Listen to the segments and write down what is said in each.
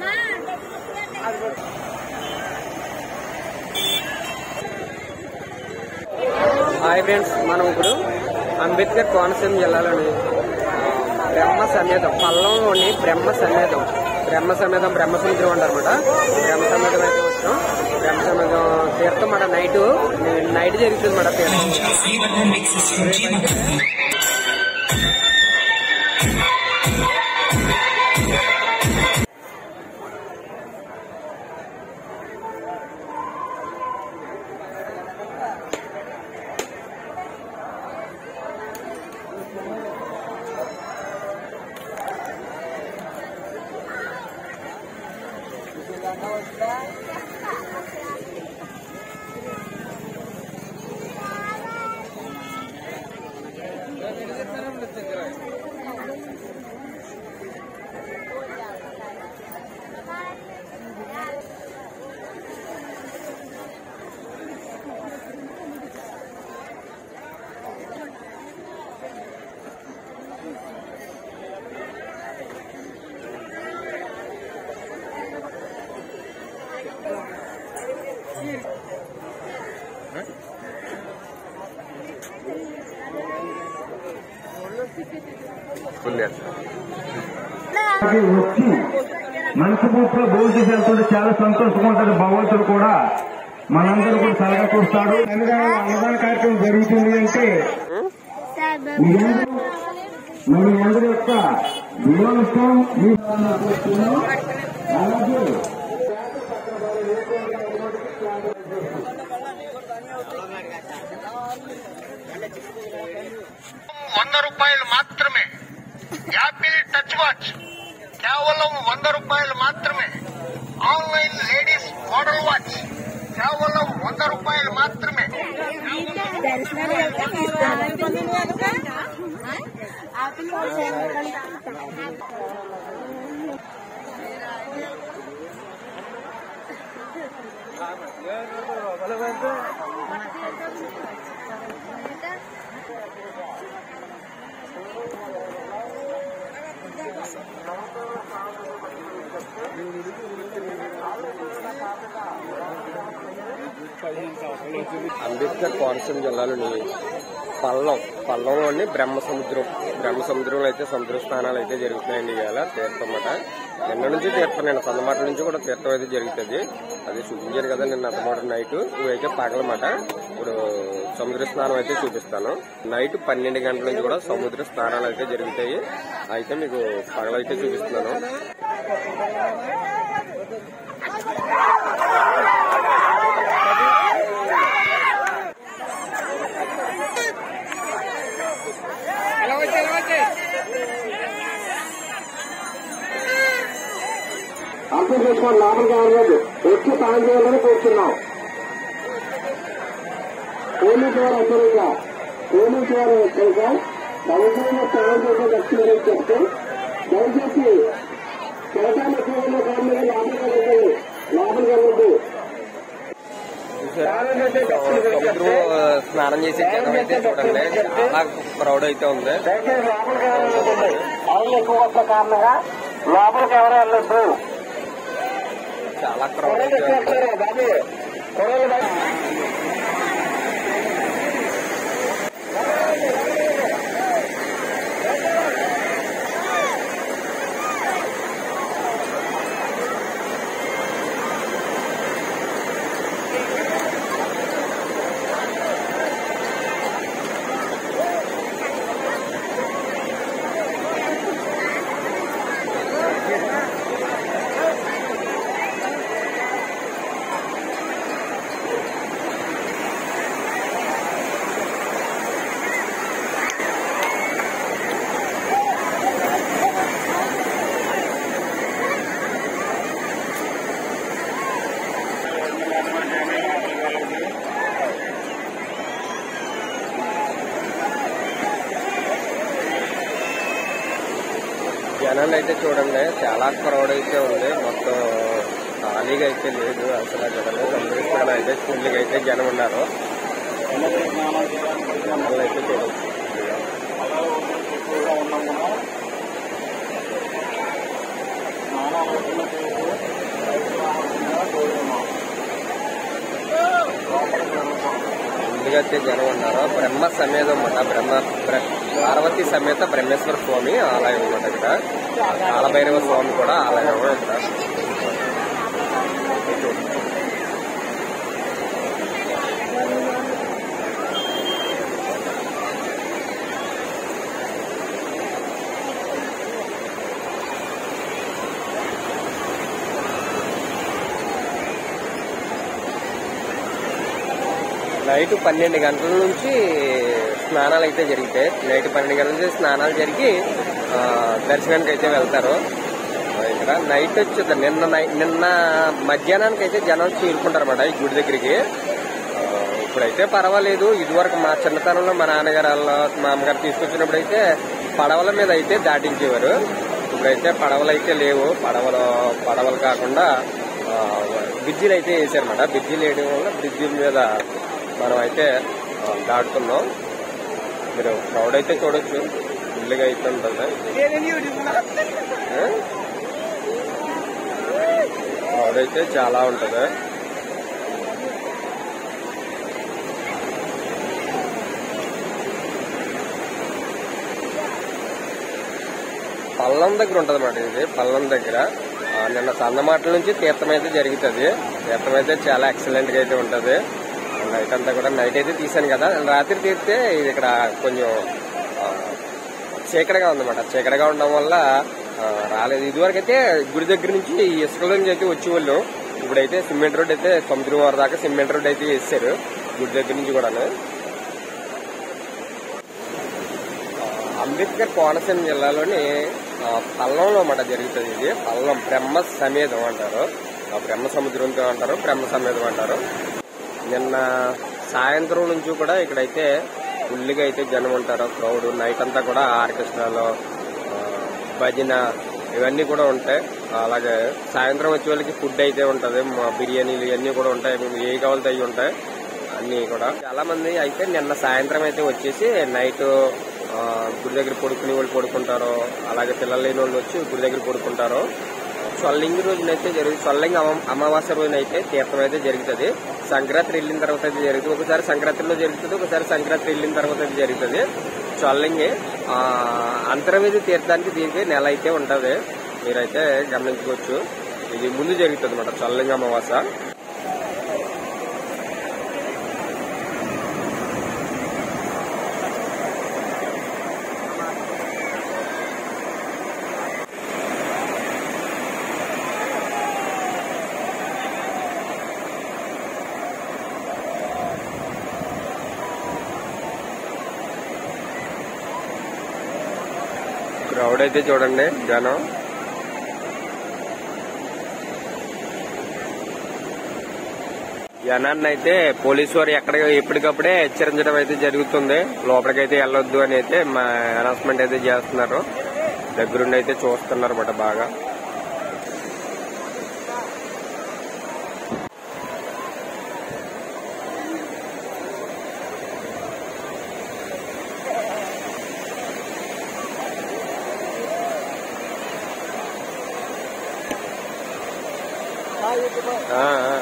Hi friends మనం ఇప్పుడు అంబేద్కర్ కోనసీమ జిల్లాలోని బ్రహ్మ సమేతం పల్లంలోని బ్రహ్మ సమేతం బ్రహ్మ సమేతం బ్రహ్మ సముద్రం అంటారన్నమాట బ్రహ్మ సమేతం అయితే వచ్చాం బ్రహ్మ సమేతం తీర్థం మాట నైట్ నైట్ జరుగుతుంది మాట తీర్థం అది వచ్చి మనసుపూర్తిగా భోజనం చేసి వెళ్తుంటే చాలా సంతోషంగా ఉంటుంది భగవంతుడు కూడా మనందరూ కూడా సలహా చూస్తాడు అన్నదాన అన్నదాన కార్యక్రమం జరుగుతుంది అంటే మీరందరూ మన అందరి యొక్క వివాహం మీ అలాగే వంద రూపాయలు మాత్రమే యాపిల్ టచ్ వాచ్ కేవలం వంద రూపాయలు మాత్రమే ఆన్లైన్ లేడీస్ మోడల్ వాచ్ కేవలం వంద రూపాయలు మాత్రమే అంబేద్కర్ కోనసీమ జిల్లాలోని పల్లం పల్లంలోని బ్రహ్మ సముద్రం బ్రహ్మ సముద్రంలో అయితే సముద్ర స్నానాలు అయితే జరుగుతున్నాయండి ఇవాళ తీర్థం అన్నమాట నిన్న నుంచి తీర్థం నిన్న సన్నమాట నుంచి కూడా తీర్థం అయితే జరుగుతుంది అది చూపించారు కదా నిన్న అన్నమాట నైట్ ఇవైతే పగలమాట ఇప్పుడు సముద్ర స్నానం అయితే చూపిస్తాను నైట్ పన్నెండు గంటల నుంచి కూడా సముద్ర స్నానాలు అయితే జరుగుతాయి అయితే మీకు పగలైతే చూపిస్తున్నాను అర్థం చేసుకోండి లోపలికి రాలేదు వచ్చి సాయం చేయాలని కోరుతున్నాం పోలీసు వారు హెచ్చరిక పోలీసు వారు హెచ్చరిక దయచేసి సాయం చేసే దక్షిణ చెప్తే దయచేసి కేటాలు ఎక్కువ ఉన్న కారణంగా లోపలికి వెళ్ళదు లోపలికి వెళ్ళదు సముద్రం ఆ, స్నానం చేసే జనం అయితే చూడండి చాలా క్రౌడ్ అయితే ఉంది దయచేసి లోపలికి వెళ్ళదు అవును ఎక్కువ వస్తున్న కారణంగా లోపలికి ఎవరు వెళ్ళొద్దు చాలా క్రౌడ్ అయితే ఉంది బాబు కొరలు బయట జనాలు అయితే చూడండి చాలా క్రౌడ్ అయితే ఉంది మొత్తం ఖాళీగా అయితే లేదు అసలు జనాలు సందర్శించాలి అయితే ఫుల్గా అయితే జనం ఉన్నారు జనాలు అయితే చూడండి స్నానం ముందుగా అయితే జనం ఉన్నారు బ్రహ్మ సమేతం అన్నమాట బ్రహ్మ బ్ర- పార్వతి సమేత బ్రహ్మేశ్వర స్వామి ఆలయం అన్నమాట ఇక్కడ కాలభైరవ స్వామి కూడా ఆలయం ఇక్కడ నైట్ పన్నెండు గంటల నుంచి స్నానాలు అయితే జరుగుతాయి నైట్ పన్నెండు గంటల నుంచి స్నానాలు జరిగి ఆ, దర్శనానికి అయితే వెళ్తారు ఆ, ఇక్కడ నైట్ వచ్చేది నిన్న నై- నిన్న మధ్యాహ్నానికి అయితే జనం చేరుకుంటారు అనమాట ఈ గుడి దగ్గరికి ఆ, ఇప్పుడైతే పర్వాలేదు ఇదివరకు మా చిన్నతనంలో మా నాన్నగారు వాళ్ళ మా అమ్మగారు తీసుకొచ్చినప్పుడు అయితే పడవల మీద అయితే దాటించేవారు ఇప్పుడైతే పడవలు అయితే లేవు పడవలు పడవలు కాకుండా ఆ, బ్రిడ్జిలు అయితే వేసారన్నమాట బ్రిడ్జిలు వేయడం వల్ల బ్రిడ్జి మీద మనం అయితే ఆ, దాటుతున్నాం మీరు క్రౌడ్ అయితే చూడొచ్చు ఫుల్గా అయితే ఉంటుంది క్రౌడ్ అయితే చాలా ఉంటుంది పల్లం దగ్గర ఉంటుంది అన్నమాట ఇది పల్లం దగ్గర ఆ, నిన్న సందమాటల నుంచి తీర్థం అయితే జరుగుతుంది తీర్థం అయితే చాలా ఎక్సలెంట్ గా అయితే ఉంటది నైట్ అంతా కూడా నైట్ అయితే తీసాను కదా రాత్రి తీస్తే ఇది ఇక్కడ కొంచెం ఆ, చీకటిగా ఉందన్నమాట చీకటిగా ఉండడం వల్ల ఆ, రాలేదు ఇదివరకు అయితే గుడి దగ్గర నుంచి ఈ ఇసుకల నుంచి అయితే వచ్చేవాళ్ళు ఇప్పుడైతే సిమెంట్ రోడ్ అయితే సముద్రం వారి దాకా సిమెంట్ రోడ్ అయితే వేసారు గుడి దగ్గర నుంచి కూడాను ఆ, అంబేద్కర్ కోనసీమ జిల్లాలోని ఆ, పల్లంలో మాట జరుగుతుంది ఇది పల్లం బ్రహ్మ సమేతం అంటారు ఆ, బ్రహ్మ సముద్రంతో అంటారు బ్రహ్మ సమేతం అంటారు నిన్న సాయంత్రం నుంచి కూడా ఇక్కడైతే ఫుల్గా అయితే జనం ఉంటారు క్రౌడ్ నైట్ అంతా కూడా ఆర్కెస్ట్రాలో ఆ, భజన ఇవన్నీ కూడా ఉంటాయి అలాగే సాయంత్రం వచ్చే వాళ్ళకి ఫుడ్ అయితే ఉంటది మా బిర్యానీలు ఇవన్నీ కూడా ఉంటాయి మీకు ఏ కావాలితే అవి ఉంటాయి అన్ని కూడా చాలా మంది అయితే నిన్న సాయంత్రం అయితే వచ్చేసి నైట్ ఆ, గుడి దగ్గర పడుకునే వాళ్ళు పడుకుంటారు అలాగే పిల్లలు లేని వాళ్ళు వచ్చి గుడి దగ్గర పడుకుంటారు చొల్లింగ్ రోజునైతే జరుగుతుంది చొల్లింగ్ అమ- అమావాస్య రోజునైతే తీర్థం అయితే జరుగుతుంది సంక్రాంతి వెళ్ళిన తర్వాత అయితే జరుగుతుంది ఒకసారి సంక్రాంతిలో జరుగుతుంది ఒకసారి సంక్రాంతి వెళ్ళిన తర్వాత అయితే జరుగుతుంది చొల్లింగి ఆ, అంతర్వేది తీర్థానికి దీనికి నెల అయితే ఉంటది మీరైతే గమనించుకోవచ్చు ఇది ముందు జరుగుతుంది అనమాట చొల్లింగ్ అమావాస్య క్రౌడ్ అయితే చూడండి జనం జనాన్ని అయితే పోలీసు వారు ఎక్కడ ఎప్పటికప్పుడే హెచ్చరించడం అయితే జరుగుతుంది లోపలికైతే వెళ్ళొద్దు అని అయితే మా అనౌన్స్మెంట్ అయితే చేస్తున్నారు దగ్గరుండి అయితే చూస్తున్నారు అన్నమాట బాగా ఆ, ఆ.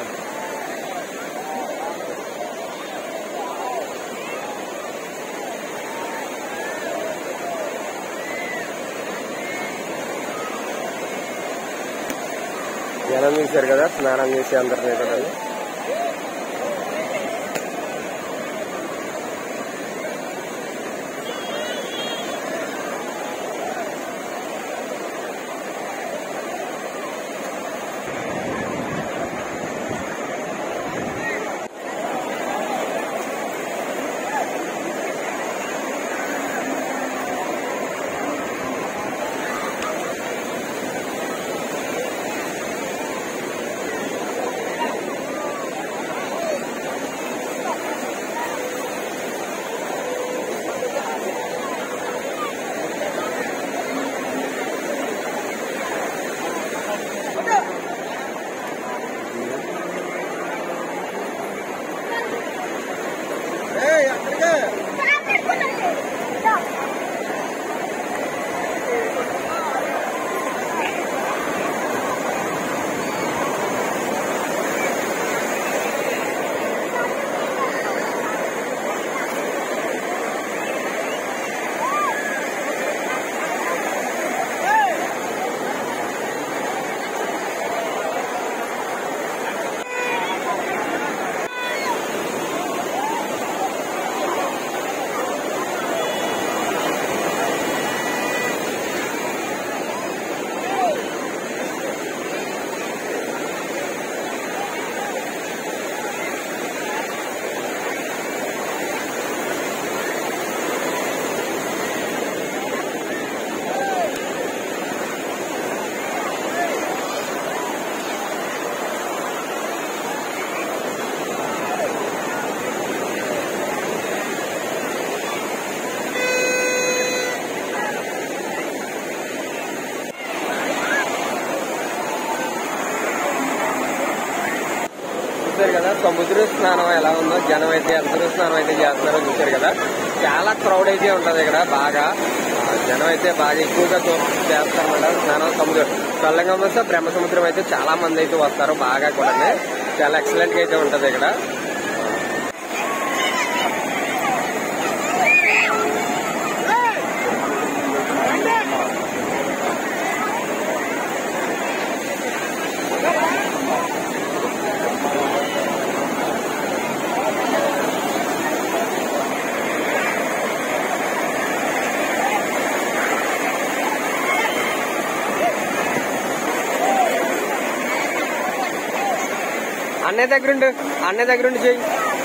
జనం చూశారు కదా స్నానం చేసి అందరినీ కూడా చూశారు కదా సముద్ర స్నానం ఎలా ఉందో జనం అయితే సముద్ర స్నానం అయితే చేస్తున్నారో చూశారు కదా చాలా క్రౌడ్ అయితే ఉంటది ఇక్కడ బాగా ఆ, జనం అయితే బాగా ఎక్కువగా చూ- చేస్తారన్నమాట స్నానం సముద్రం చల్లంగా వస్తే బ్రహ్మ సముద్రం అయితే చాలా మంది అయితే వస్తారు బాగా కూడా చాలా ఎక్సలెంట్ గా అయితే ఉంటది ఇక్కడ అన్నయ్య దగ్గరుండు అన్నయ్య దగ్గరుండి చెయ్యి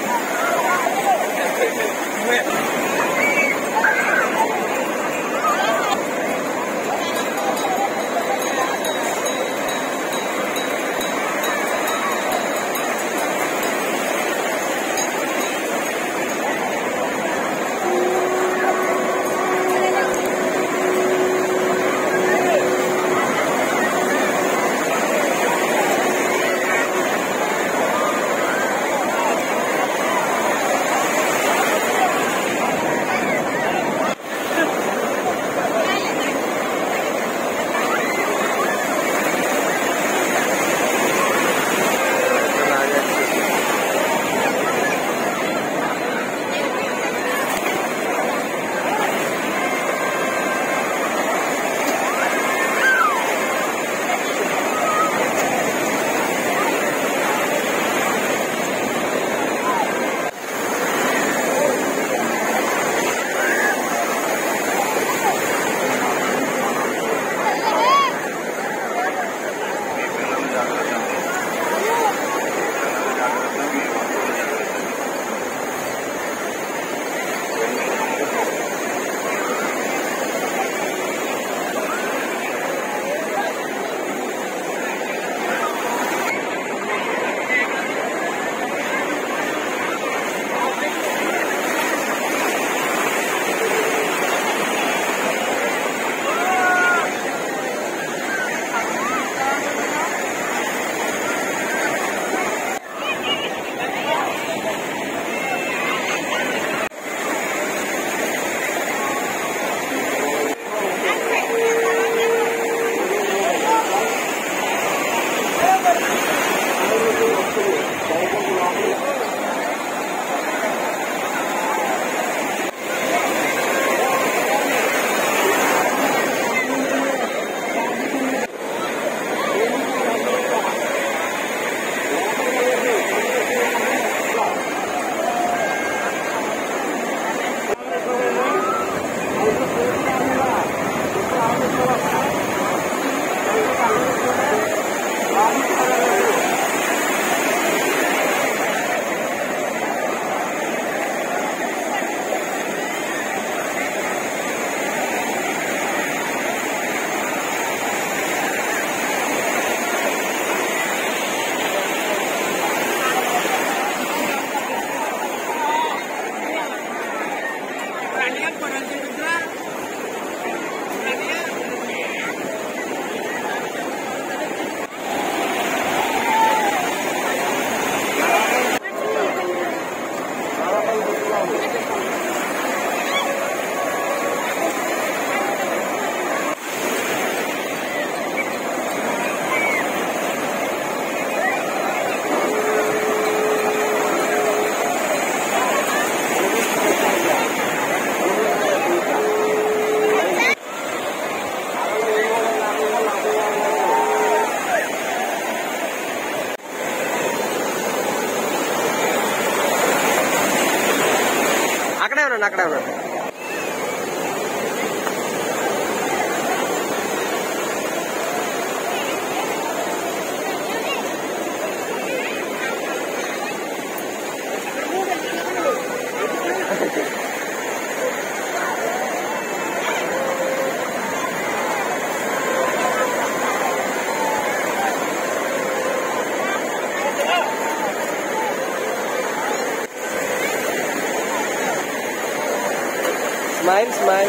అక్కడే ఉన్నాను అక్కడే ఉన్నాను స్మైల్ స్మైల్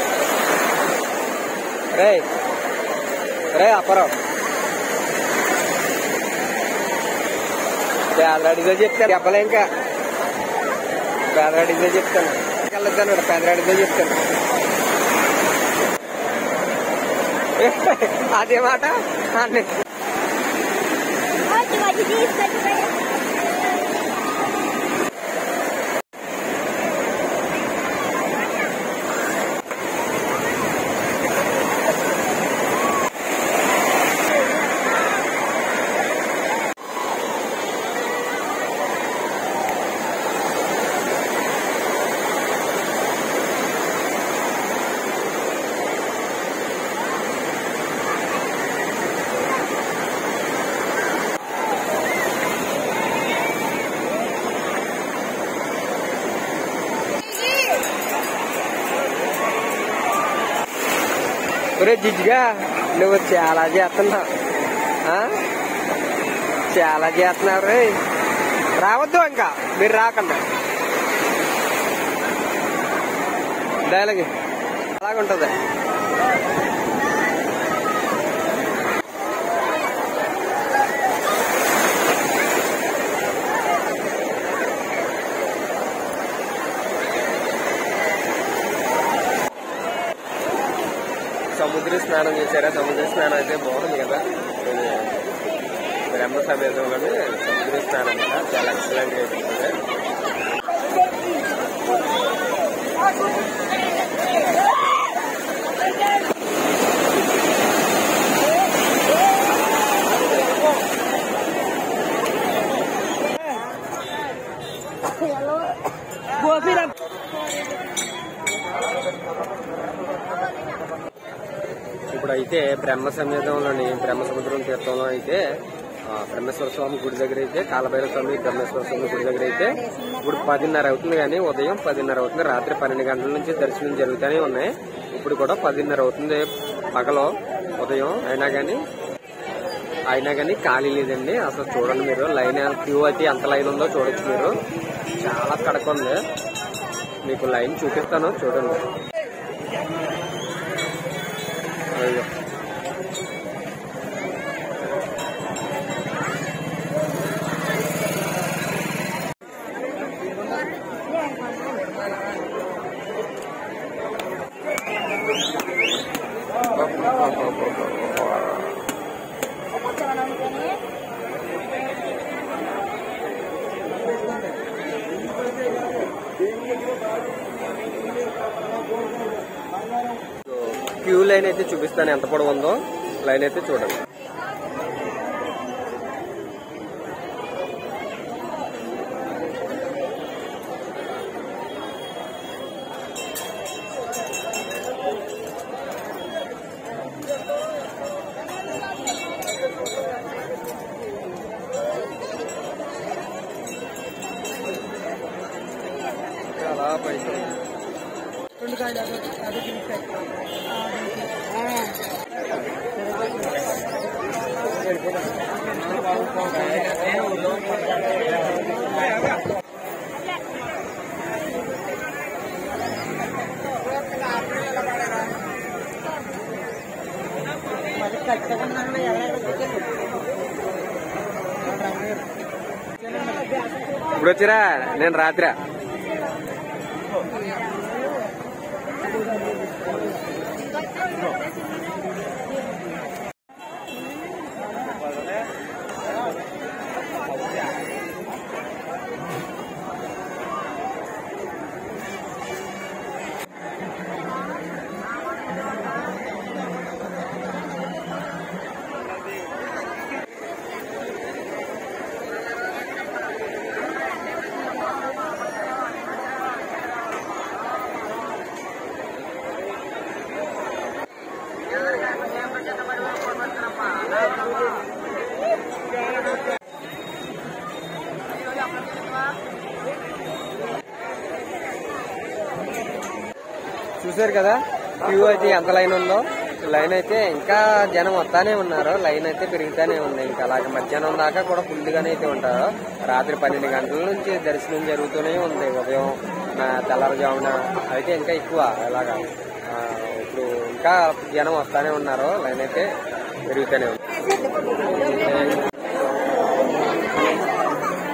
రే రే అప్పరావు పేదరాడిదో చెప్తాను చెప్పలే ఇంకా పేదరాడిదో చెప్తాను వెళ్ళొద్దాను పేదరాడిదో చెప్తాను అదే మాట అన్నీ వచ్చి వచ్చి తీసుకొచ్చి ఒరే జిజ్గా నువ్వు చాలా చేస్తున్నావు ఆ? చాలా చేస్తున్నావు రే రావద్దు ఇంకా మీరు రాకుండా డైలాగ్ అలాగుంటుంది సముద్ర స్నానం చేశారా సముద్ర స్నానం అయితే బాగుంది కదా ఇది బ్రహ్మ సమేతంలోనే సముద్ర స్నానం కదా చాలా ఎక్సలెంట్ గా ఉంటుంది ఇప్పుడైతే బ్రహ్మ సమేతంలోని బ్రహ్మ సముద్రం తీర్థంలో అయితే ఆ, బ్రహ్మేశ్వర స్వామి గుడి దగ్గర అయితే కాలభైరవ స్వామి బ్రహ్మేశ్వర స్వామి గుడి దగ్గర అయితే ఇప్పుడు పదిన్నర అవుతుంది కానీ ఉదయం పదిన్నర అవుతుంది రాత్రి పన్నెండు గంటల నుంచి దర్శనం జరుగుతూనే ఉన్నాయి ఇప్పుడు కూడా పదిన్నర అవుతుంది పగలో ఉదయం అయినా కానీ అయినా కానీ ఖాళీ లేదండి అసలు చూడండి మీరు లైన్ క్యూ అయితే ఎంత లైన్ ఉందో చూడొచ్చు మీరు చాలా కడక ఉంది మీకు లైన్ చూపిస్తాను చూడండి అయ్యో క్యూ లైన్ అయితే చూపిస్తాను ఎంత పొడవు ఉందో లైన్ అయితే చూడండి చాలా పైసలు ఇప్పుడు వచ్చిరా నేను రాత్రి చూసారు కదా క్యూ అయితే ఎంత లైన్ ఉందో లైన్ అయితే ఇంకా జనం వస్తానే ఉన్నారు లైన్ అయితే పెరుగుతానే ఉంది ఇంకా అలాగే మధ్యాహ్నం దాకా కూడా ఫుల్గానే అయితే ఉంటారు రాత్రి పన్నెండు గంటల నుంచి దర్శనం జరుగుతూనే ఉంది ఉదయం ఆ, తెల్లవారుజామున అయితే ఇంకా ఎక్కువ ఇలాగా ఆ, ఇప్పుడు ఇంకా జనం వస్తానే ఉన్నారు లైన్ అయితే పెరుగుతూనే ఉంది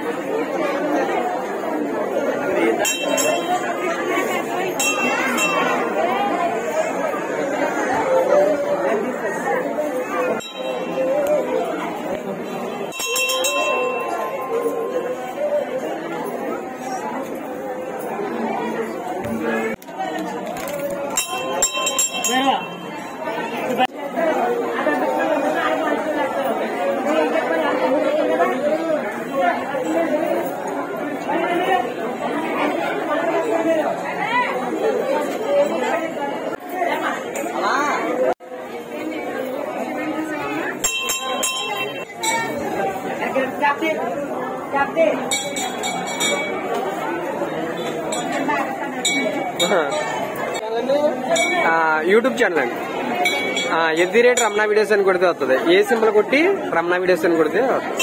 ఆ, యూట్యూబ్ ఛానల్ అండి ఆ, ఎద్ది రేట్ రమణ వీడియోస్ అని కొడితే వస్తుంది ఏ సింబల్ కొట్టి రమణ వీడియోస్ అని కొడితే వస్తుంది.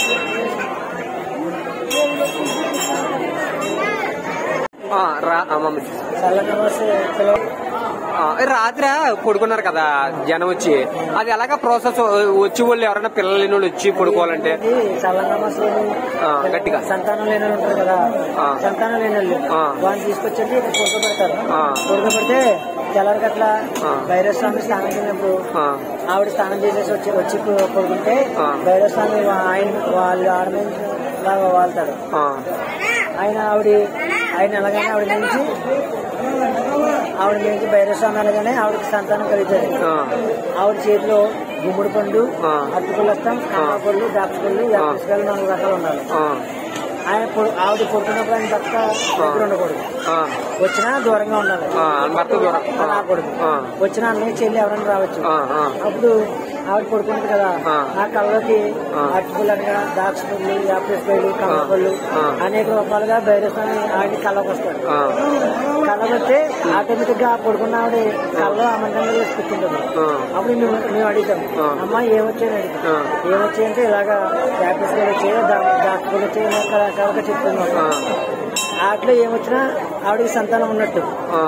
ఆ, రా ఆ, మమ్మీ ఆ, రాత్రి పడుకున్నారు కదా జనం వచ్చి అది ఎలాగ ప్రాసెస్ వచ్చి వాళ్ళు ఎవరైనా పిల్లలు లేని వాళ్ళు వచ్చి పడుకోవాలంటే చల్లనమస్సులు ఆ, గట్టిగా సంతానం లేని వాళ్ళు ఉంటారు కదా ఆ. సంతానం లేని వాళ్ళు ఆ. వాళ్ళని తీసుకొచ్చండి ఇక్కడ పడుకోబెడతారు ఆ. పడుకోబెడితే తెల్లరికట్ల ఆ. భైరవస్వామి స్నానం చేసినప్పుడు ఆ, ఆవిడ స్నానం చేసేసి వచ్చి వచ్చి పడుకుంటే ఆ. భైరవస్వామి ఆయన వాళ్ళు ఆడ నుంచి లాగా వాళ్తాడు ఆ, ఆయన ఆవిడ ఆయన ఎలాగైనా ఆవిడ నుంచి ఆవిడ నుంచి భైరవస్వామి అనగానే ఆవిడకి సంతానం కలుగుతుంది ఆ, ఆవిడ చేతిలో గుమ్మడి పండు ఆ. అరటిపళ్ళు వస్తాం కామా పళ్ళు ద్రాక్ష పళ్ళు యాపిల్స్ నాలుగు రకాలు ఉండాలి ఆ, ఆయన పొ- ఆవిడ పుట్టినప్పుడు ఆయన భర్త దగ్గర ఉండకూడదు ఆ, వచ్చినా దూరంగా ఉండాలి ఆ, భర్త దూరం ఆ, రాకూడదు ఆ, వచ్చిన అన్నయ్య చెల్లి ఎవరైనా రావచ్చు ఆ, ఆ, అప్పుడు ఆవిడ పడుకుంటుంది కదా ఆ. ఆ కళ్ళకి ఆ. అరటిపళ్ళు అనగా ద్రాక్ష పళ్ళు యాపిల్స్ పళ్ళు కమల పళ్ళు ఆ. అనేక రూపాలుగా భైరస్వామి ఆయన కళ్ళకి వస్తాడు ఆ, కళ్ళకి వస్తే ఆటోమేటిక్ గా పడుకున్న ఆవిడ కళ్ళు ఆ మందంగా వేసి కూర్చుంటుంది ఆ. అప్పుడు మేము మేము అడుగుతాం ఆ. అమ్మ ఏమొచ్చాయని అడుగుతాం ఆ. ఏమొచ్చాయంటే ఇలాగా యాపిల్స్ పళ్ళు వచ్చాయో ద్రాక్ష పళ్ళు వచ్చాయో ఇలా రకరకాలుగా చెప్తున్నాం ఆ, వాటిలో ఏమొచ్చినా ఆవిడకి సంతానం ఉన్నట్టు ఆ,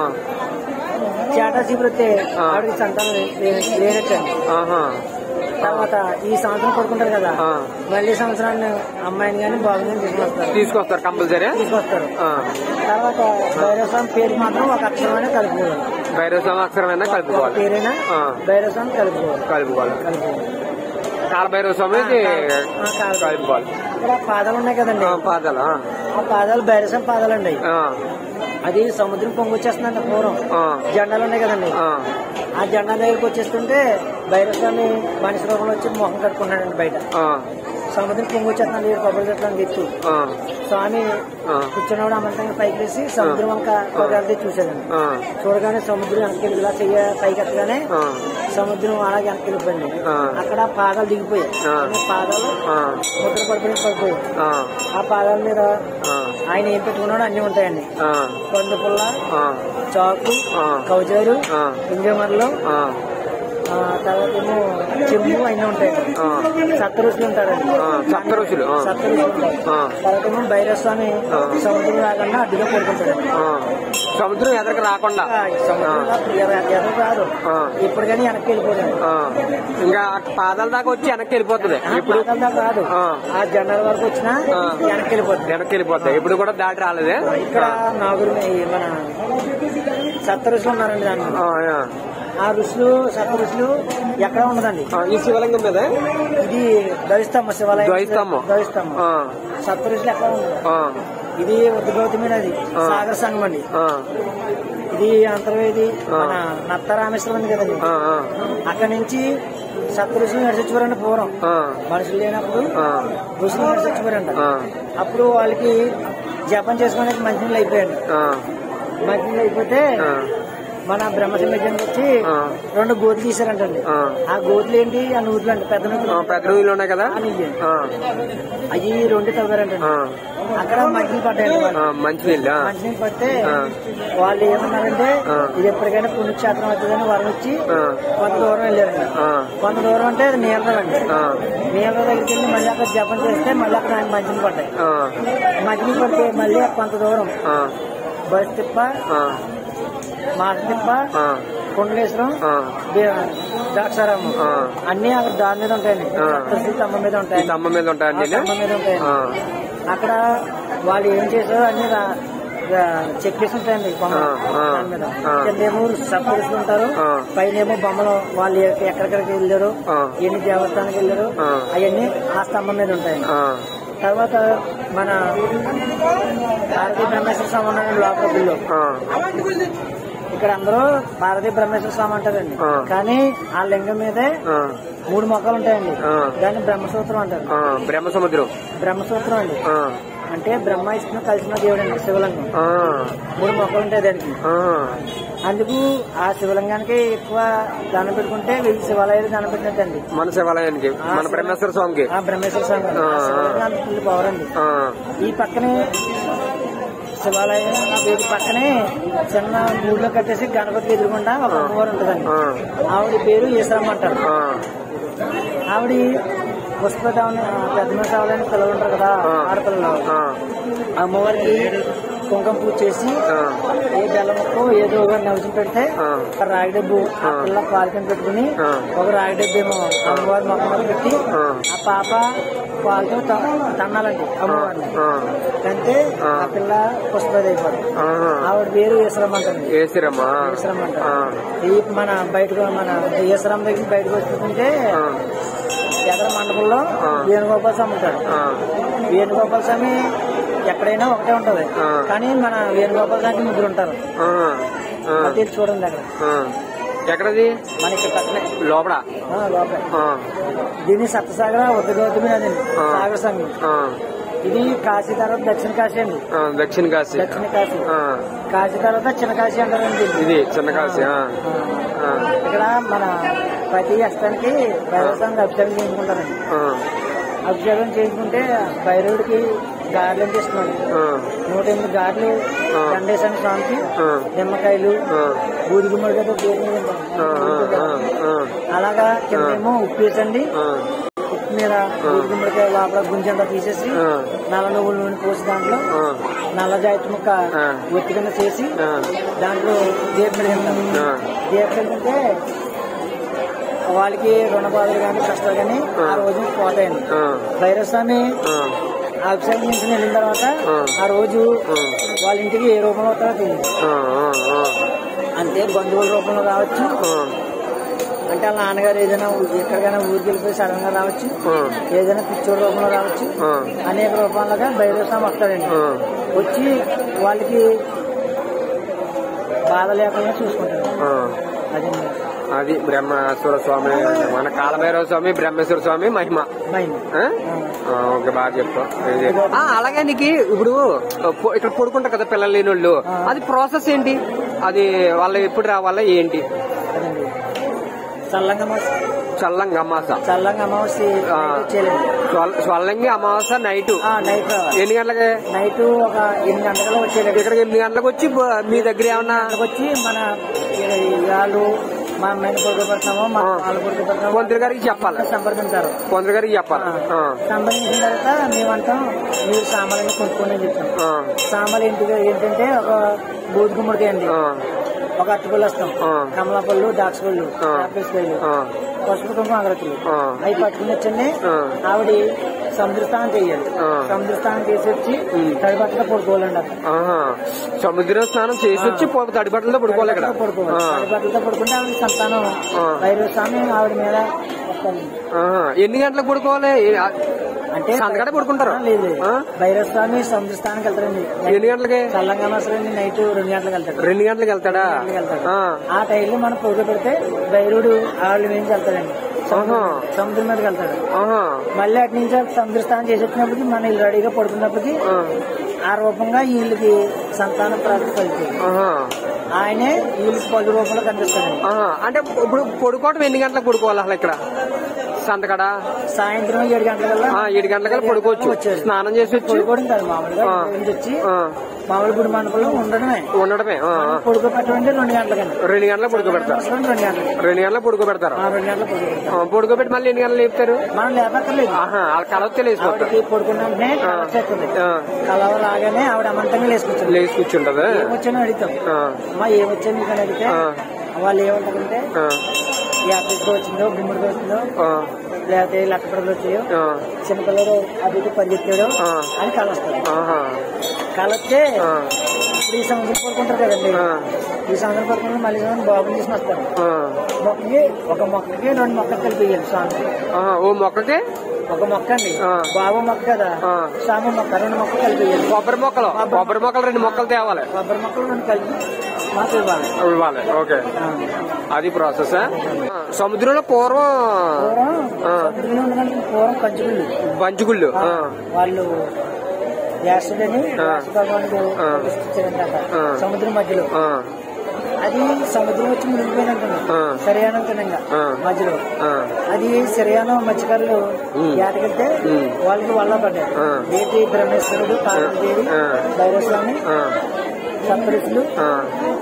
చేటా చీపురొస్తే ఆ. ఆవిడకి సంతానం లే- లేనట్టండి ఆహా, తర్వాత ఈ సంవత్సరం పడుకుంటారు కదా ఆ. మళ్ళీ సంవత్సరాన్ని అమ్మాయిని కానీ బాబుని కానీ తీసుకొస్తారు తీసుకొస్తారు కంపల్సరీ తీసుకొస్తారు ఆ, తర్వాత భైరవస్వామి పేరు మాత్రం ఒక అక్షరమైనా కలుపుకోవాలి భైరవ సంవత్సరమైనా ఒక కలుపుకోవాలి పేరైనా ఆ. భైరవస్వామి కలుపుకోవాలి కలుపుకోవాలి కలుపుకోవాలి కాలభైరవ స్వామికి ఆ, కాలు. కలుపుకోవాలి ఇక్కడ పాదాలు ఉన్నాయి కదండి ఆ, పాదాలు ఆ, ఆ పాదాలు భైరవస్వామి పాదాలండి అవి. ఆ, అది సముద్రం పొంగొచ్చేస్తుందంట పూర్వం ఆ, జెండాలు ఉన్నాయి కదండి ఆ, ఆ జెండా దగ్గరికి వచ్చేస్తుంటే భైరవస్వామి మనిషి రూపంలో వచ్చి మొహం కట్టుకున్నాడండి బయట ఆ, సముద్రం పొంగొచ్చేస్తున్నాడు ఈ కొబ్బరి చెట్లు అని ఎత్తు ఆ, స్వామి ఆ. కూర్చున్నవాడు అమంతంగా పైకి వేసి సముద్రం వంక కొరగాలి చూశాడండి ఆ, చూడగానే సముద్రం వెనక్కి వెళ్ళి ఇలా చెయ్య పైకి ఎత్తగానే ఆ, సముద్రం అలాగే వెనక్కి వెళ్ళిపోయింది ఆ. అక్కడ పాదాలు దిగిపోయాయి ఆ. ఈ పాదాలు ఆ, ముద్ర పడిపోయి పడిపోయాయి ఆ, ఆ పాదాల మీద ఆ, ఆయన ఏం పెట్టుకున్నాడో అన్ని ఉంటాయండి ఆ, పండు పుల్ల ఆ, చాకు ఆ. కౌజారు ఆ. ఇంజమర్లు ఆ, ఆ, తర్వాత ఏమో చెంబు అన్నీ ఉంటాయండి ఆ. సప్త ఋషులు ఉంటారండి ఆ, సప్త ఋషులు, ఆ. సప్త ఋషులు ఉంటారు ఆ. తర్వాత ఏమో భైరస్వామి ఆ. సముద్రం రాకుండా అడ్డుగా పడుకుంటాడు ఆ. సముద్రం ఎదరికి రాకుండా సముద్రం ఎదురు రాదు ఆ. ఇప్పుడు కానీ వెనక్కి వెళ్ళిపోతాడు ఆ, ఇంకా పాదాల దాకా వచ్చి వెనక్కి వెళ్ళిపోతుంది ఇప్పుడు పాదాల దాకా రాదు ఆ. ఆ జెండాల వరకు వచ్చినా ఆ. వెనక్కి వెళ్ళిపోతుంది వెనక్కి వెళ్ళిపోతాయి ఇప్పుడు కూడా దాటి రాలేదే ఇక్కడ నాగురు మన సప్త ఋషులు ఉన్నారండి దాంట్లో ఆ, ఆ. ఆ ఋషులు సప్త ఋషులు ఎక్కడ ఉండదండి ఆ, ఈ శివలింగం మీద ఇది ద్వైస్తమ్మ శివాలయం ద్వైస్తమ్మ. ద్వైస్తమ్మ ఆ, సప్త ఋషులు ఎక్కడ ఉండదు ఆ, ఇది ఉద్గౌతమైనది ఆ. సాగర సంఘం అండి ఆ, ఇది అంతర్వేది ఆ. మన నత్త రామేశ్వరం ఉంది కదండి ఆ, ఆ, అక్కడ నుంచి సప్త ఋషులు నడిచొచ్చిపోరండి పూర్వం ఆ, మనుషులు లేనప్పుడు ఆ, ఋషులు నడిచొచ్చిపోరంట ఆ, అప్పుడు వాళ్ళకి జపం చేసుకోవడానికి మంచినీళ్ళు అయిపోయాడు ఆ, మంచినీళ్ళు అయిపోతే ఆ. మన బ్రహ్మసింహజన్కి వచ్చి ఆ. రెండు గోతులు తీశారంటండి ఆ. ఆ గోతులు ఏంటి ఆ నూతులు అండి పెద్ద ఆ, నూతులు పెద్ద రోజులు ఉన్నాయి కదా ఆ నిజం. ఆ, అవి రెండు తవ్వారంటండి ఆ, అక్కడ మంచినీళ్ళు పడ్డాయండి ఆ, వాళ్ళు మంచినీళ్ళు ఆ, మంచినీళ్ళు పడితే ఆ. వాళ్ళు ఏమన్నారంటే ఆ. ఇది ఎప్పటికైనా పుణ్యక్షేత్రం అవుతుందని వారు వచ్చి ఆ. కొంత దూరం వెళ్ళారండి ఆ, కొంత దూరం అంటే అది నీళ్ళదండి ఆ, నీళ్ళ దగ్గరికి వెళ్ళి మళ్ళీ అక్కడ జపం చేస్తే మళ్ళీ అక్కడ ఆయన మంచినీళ్ళు పడ్డాయి ఆ, మంచినీళ్ళు పడితే మళ్ళీ కొంత దూరం ఆ, బస్ తిప్ప ఆ, మాస తిప్ప ఆ, కొండలేశ్వరం ఆ. ద్రాక్షారామం ఆ. అన్ని అక్కడ దాని మీద ఉంటాయండి ఆ. సప్తశ్రీ స్తంభం మీద ఈ ఉంటాయి స్తంభం మీద ఉంటాయండి ఆ స్తంభం మీద ఉంటాయండి ఆ, అక్కడ వాళ్ళు ఏం చేశారో అన్ని రా- రా- చెప్పేసి ఉంటాయండి బొమ్మ ఆ, ఆ, దాని మీద ఆ. కిందేమో సప్తరుషులు ఉంటారు ఆ. పైన ఏమో బొమ్మలు వాళ్ళు ఎక్క- ఎక్కడెక్కడికి వెళ్ళారు ఆ. ఎన్ని దేవస్థానానికి వెళ్ళారు ఆ. అవన్నీ ఆ స్తంభం మీద ఉంటాయండి ఆ, తర్వాత మన భారతీయ బ్రహ్మేశ్వర స్వామి ఉన్నాడు లోపల గుళ్ళో ఆ, ఇక్కడ అందరూ పార్వతీ బ్రహ్మేశ్వర స్వామి అంటారండి ఆ. కానీ ఆ లింగం మీదే ఆ, మూడు మొక్కలు ఉంటాయండి ఆ. దాన్ని బ్రహ్మసూత్రం అంటారు ఆ, బ్రహ్మ సముద్రం బ్రహ్మసూత్రం అండి ఆ, అంటే బ్రహ్మ ఇష్టం కలిసిన దేవుడు అండి శివలింగం ఆ, మూడు మొక్కలు ఉంటాయి దానికి ఆ, అందుకు ఆ శివలింగానికి ఎక్కువ దానం పెట్టుకుంటే వీళ్ళు శివాలయాలు దానం పెట్టినట్టండి మన శివాలయానికి మన బ్రహ్మేశ్వర స్వామికి ఆ బ్రహ్మేశ్వర స్వామి ఆ. ఆ శివలింగానికి ఫుల్ పవర్ అండి ఆ, ఈ పక్కనే శివాలయం ఆ వీటి పక్కనే చిన్న ఊళ్ళో కట్టేసి గణపతి ఎదురుకుండా ఒక అమ్మవారు ఉంటుందండి ఆ, ఆవిడ పేరు ఈశ్వరమ్మ అంటారు ఆ, ఆవిడ పుష్పదావని పెద్ద మనిషి అవ్వాలని పిల్లలు ఉంటారు కదా ఆ. ఆడపిల్లలు ఆ, అమ్మవారికి కుంకుమ పూజ చేసి ఆ, ఏ బెల్లముక్కో ఏదో ఒక నవసం పెడితే ఆ. ఒక రాగి డబ్బు ఆ పిల్ల పాలకం పెట్టుకుని ఆ. ఒక రాగి డబ్బు ఏమో అమ్మవారి మొక్క మీద పెట్టి ఆ. ఆ పాప పాలతో త- తన్నాలండి అమ్మవారిని ఆ, అంటే ఆ. ఆ పిల్ల పుష్పది అయిపోతుంది ఆహా. ఆవిడ పేరు ఈశ్వరం అంటుంది ఏసిరమ్మా ఈశ్వరం ఆ, అంటారు ఈ మన బయటకు మన ఈశ్వరం దగ్గర బయటకు వచ్చుకుంటే ఆ, ఎదర మండపంలో ఆ. వేణుగోపాల స్వామి ఉంటాడు ఆ, వేణుగోపాల స్వామి ఎక్కడైనా ఒకటే ఉంటది ఆ. కానీ మన వేణుగోపాల స్వామికి ముగ్గురు ఉంటారు ఆ, ఆ, అది చూడండి అక్కడ ఆ. ఎక్కడది మన ఇక్కడ పక్కనే లోపల ఆ, లోపల ఆ, దీన్ని సప్తసాగర ఉద్దగౌతమి అదండి ఆ. సాగర సంఘం ఆ, ఇది కాశీ తర్వాత దక్షిణ కాశీ అండి ఆ, దక్షిణ కాశీ దక్షిణ కాశీ ఆ, కాశీ తర్వాత చిన్న కాశీ అంటారండి దీన్ని. ఇది చిన్న కాశీ ఆ, ఆ. ఆ, ఇక్కడ మన ప్రతి అష్టానికి భైరవస్వామికి అభిషేకం చేయించుకుంటారండి ఆ, అభిషేకం చేయించుకుంటే భైరవుడికి గారెలు అంటే ఇష్టం అండి ఆ, నూట ఎనిమిది గారెలు ఆ. దండేశాని స్వామికి ఆ, నిమ్మకాయలు ఆ, బూది గుమ్మడికాయతో పేరు మీద ఉంటాం. ఆ, ఆ, ఆ, అలాగా కిందేమో ఉప్పు వేసండి ఆ, ఉప్పు మీద బూది గుమ్మడికాయ లోపల గుంజంతా తీసేసి ఆ. నల్ల నువ్వుల నూనె పోసి దాంట్లో ఆ, నల్ల జాయితీ ముక్క ఆ. ఒత్తి కింద చేసి ఆ, దాంట్లో దీపం పెడతాం ఆ. దీపం పెట్టుకుంటే వాళ్ళకి రుణ బాధలు కానీ కష్టాలు కానీ ఆ రోజు పోతాయండి ఆ, భైరవస్వామి ఆ, ఆ అభిషేకం నుంచి వెళ్ళిన తర్వాత ఆ. ఆ రోజు ఆ. వాళ్ళ ఇంటికి ఏ రూపంలో వస్తారో తెలియదు ఆ, ఆ, ఆ, అంటే బంధువుల రూపంలో రావచ్చు ఆ, అంటే వాళ్ళ నాన్నగారు ఏదైనా ఊ- ఎక్కడికైనా ఊరికి వెళ్ళిపోయి సడన్ గా రావచ్చు ఆ, ఏదైనా పిచ్చోడి రూపంలో రావచ్చు ఆ. అనేక రూపాలుగా భైరవస్వామి వస్తాడండి ఆ. వచ్చి వాళ్ళకి బాధ లేకుండా చూసుకుంటాడు ఆ. అది అది బ్రహ్మేశ్వర స్వామి మన కాలభైరవ స్వామి బ్రహ్మేశ్వర స్వామి మహిమ భయం ఆ? ఆ, ఓకే బాగా చెప్తాం ఆ, అలాగే నీకు ఇప్పుడు పొ- ఇక్కడ పడుకుంటారు కదా పిల్లలు లేని వాళ్ళు అది ప్రాసెస్ ఏంటి అది వాళ్ళు ఎప్పుడు రావాలా ఏంటి అదండి చల్లంగా అమావాస్య చల్లంగా అమాస చల్లంగా అమావాస్య ఆ. నైట్ చేయలేదు స్వల్లంగి అమావాస నైట్ ఆ, నైట్ రావాలి ఎన్ని గంటలకి నైట్ ఒక ఎనిమిది గంటలకు వచ్చేది ఇక్కడికి ఎనిమిది గంటలకు వచ్చి బ- మీ దగ్గర ఏమన్నా వచ్చి మన వాళ్ళు మా అమ్మాయిని పడుకోబెడతామో మా ఆ. వాళ్ళు పడుకోబెడతామో పొంతులు గారికి చెప్పాలి సంప్రదించారు పొంతులు గారికి చెప్పాలి ఆ, సంప్రదించిన తర్వాత మేమంటాం మీరు సామాన్లు కొనుక్కోండి అని చెప్తాం ఆ, సామాన్లు ఏంటి ఏంటంటే ఒక బూది గుమ్మడికాయ అండి ఆ, ఒక అట్టుపళ్ళు వస్తాం ఆ. కమలా పళ్ళు దాక్ష పళ్ళు ఆ. ఆపిల్స్ పళ్ళు ఆ, పసుపు కుంకుమ అగరత్తులు ఆ. అవి పట్టుకుని వచ్చండి ఆ. ఆవిడ సముద్ర స్నానం చేయాలి ఆ. సముద్ర స్నానం చేసి వచ్చి ఉమ్. తడిబట్టలో పడుకోవాలండి అక్కడ ఆహా. సముద్ర స్నానం చేసి వచ్చి పొ- తడిబట్టలతో పడుకోవాలి ఇక్కడ పడుకోవాలి ఆ, తడిబట్టలతో పడుకుంటే ఆవిడ సంతానం ఆ. భైరవ స్వామి ఆవిడ మీద వస్తాడు ఆహా. ఎన్ని గంటలకు పడుకోవాలి ఏ- ఆ, అంటే సంతకాడే పడుకుంటారు ఆ, లేదు ఆ? భైరవ స్వామి సముద్ర స్థానానికి వెళ్తారండి ఎన్ని గంటలకి చల్లంగా మాసరండి నైట్ రెండు గంటలకు వెళ్తాడు రెండు గంటలకు వెళ్తాడా రెండు గంటలకు వెళ్తాడు ఆ, ఆ టైంలో మనం పొగ పెడితే భైరుడు ఆవిడ మీద వెళ్తాడండి సముద్రం ఆహా. సముద్రం మీదకి వెళ్తాడు ఆహా. మళ్ళీ అటు నుంచి అటు సముద్ర స్నానం చేసి వచ్చినప్పటికి మన ఇల్లు రెడీగా పడుకున్నప్పటికి ఆ, ఆ రూపంగా వీళ్ళకి సంతాన ప్రాప్తి కలుగుతుంది ఆహా. ఆయనే వీళ్ళకి పలు రూపంలో కనిపిస్తాడండి ఆహా. అంటే ఇప్పుడు పడుకోవటం ఎన్ని గంటలకు పడుకోవాలి అసలు ఇక్కడ సంతకడ సాయంత్రం ఏడు గంటలకల్లా ఆ, ఏడు గంటలకల్లా పడుకోవచ్చు వచ్చేది. స్నానం చేసి వచ్చి పడుకోవడం కాదు మామూలుగా ఆ. ఇంటి నుంచి వచ్చి ఆ, మామూలు గుడి మండపంలో ఉండడమే ఉండడమే ఆ, ఆ. పడుకోబెట్టమంటే రెండు గంటలకండి రెండు గంటలకు పడుకోబెడతారు అవసరం రెండు గంటలకి రెండు గంటలకు పడుకోబెడతారు ఆ, రెండు గంటలకు పడుకోబెడతాం ఆ, పడుకోబెట్టి మళ్ళీ ఎన్ని గంటలు లేపుతారు మనం లేపక్కర్లేదు ఆహా వాళ్ళ కలవతే లేచిపోతారు ఆవిడకి పడుకున్న వెంటనే ఆ. కలవ చేస్తుంది ఆ. కలవ రాగానే ఆవిడ అమంతంగా లేసుకొచ్చింది లేచి కూర్చుంటదా ఏమొచ్చానో అడుగుతాం ఆ, అమ్మా ఏమొచ్చాను నీకు అని అడిగితే ఆ. వాళ్ళు ఏమంటారంటే ఆ, యాపిల్తో వచ్చిందో గుమ్మడితో వచ్చిందో ఆ, లేకపోతే లక్కపడలు వచ్చాయో ఆ, చిన్నపిల్లలు అది ఇది పరిగెత్తాడో ఆ. అని కలొస్తారు ఆహా. కలొస్తే ఆ, ఇప్పుడు ఈ సంవత్సరం పడుకుంటారు కదండి ఆ. ఈ సంవత్సరం పడుకుంటే మళ్ళీ సంవత్సరం బాబు తీసుకుని వస్తారు ఆ. మొక్కకి ఒక మొక్కకి రెండు మొక్కలు కలిపి స్వామి ఆహా. ఓ మొక్కకి ఒక మొక్క అండి ఆ. బాబు మొక్క కదా ఆ. స్వామి మొక్క రెండు మొక్కలు కలిపి కొబ్బరి మొక్కలు కొబ్బరి మొక్కలు రెండు మొక్కలు తేవాలి కొబ్బరి మొక్కలు రెండు కలిపి మాకు ఇవ్వాలి ఇవ్వాలి ఓకే ఆ. అది ప్రాసెస్ సముద్రంలో పూర్వం పూర్వం ఆ. సముద్రంలో ఉన్నదానికి పూర్వం కంచుకుళ్ళు బంచుగుళ్ళు ఆ, వాళ్ళు వ్యాసుడని ఆ. వ్యాస భగవానుడు ఆ. ప్రతిష్ఠించారంట ఆ. సముద్రం మధ్యలో ఆ, అది సముద్రం వచ్చి మునిగిపోయినట్టున్నాం ఆ. సరియానం తినంగా ఆ. మధ్యలో ఆ, అది సరియానం మత్స్యకారులు ఉమ్. ఏటకెళ్తే ఉమ్. వాళ్ళకి వల్ల పడ్డారు ఆ. ఏంటి బ్రహ్మేశ్వరుడు పార్వతీదేవి ఆ. భైరవస్వామి ఆ, సప్తరుషులు ఆ,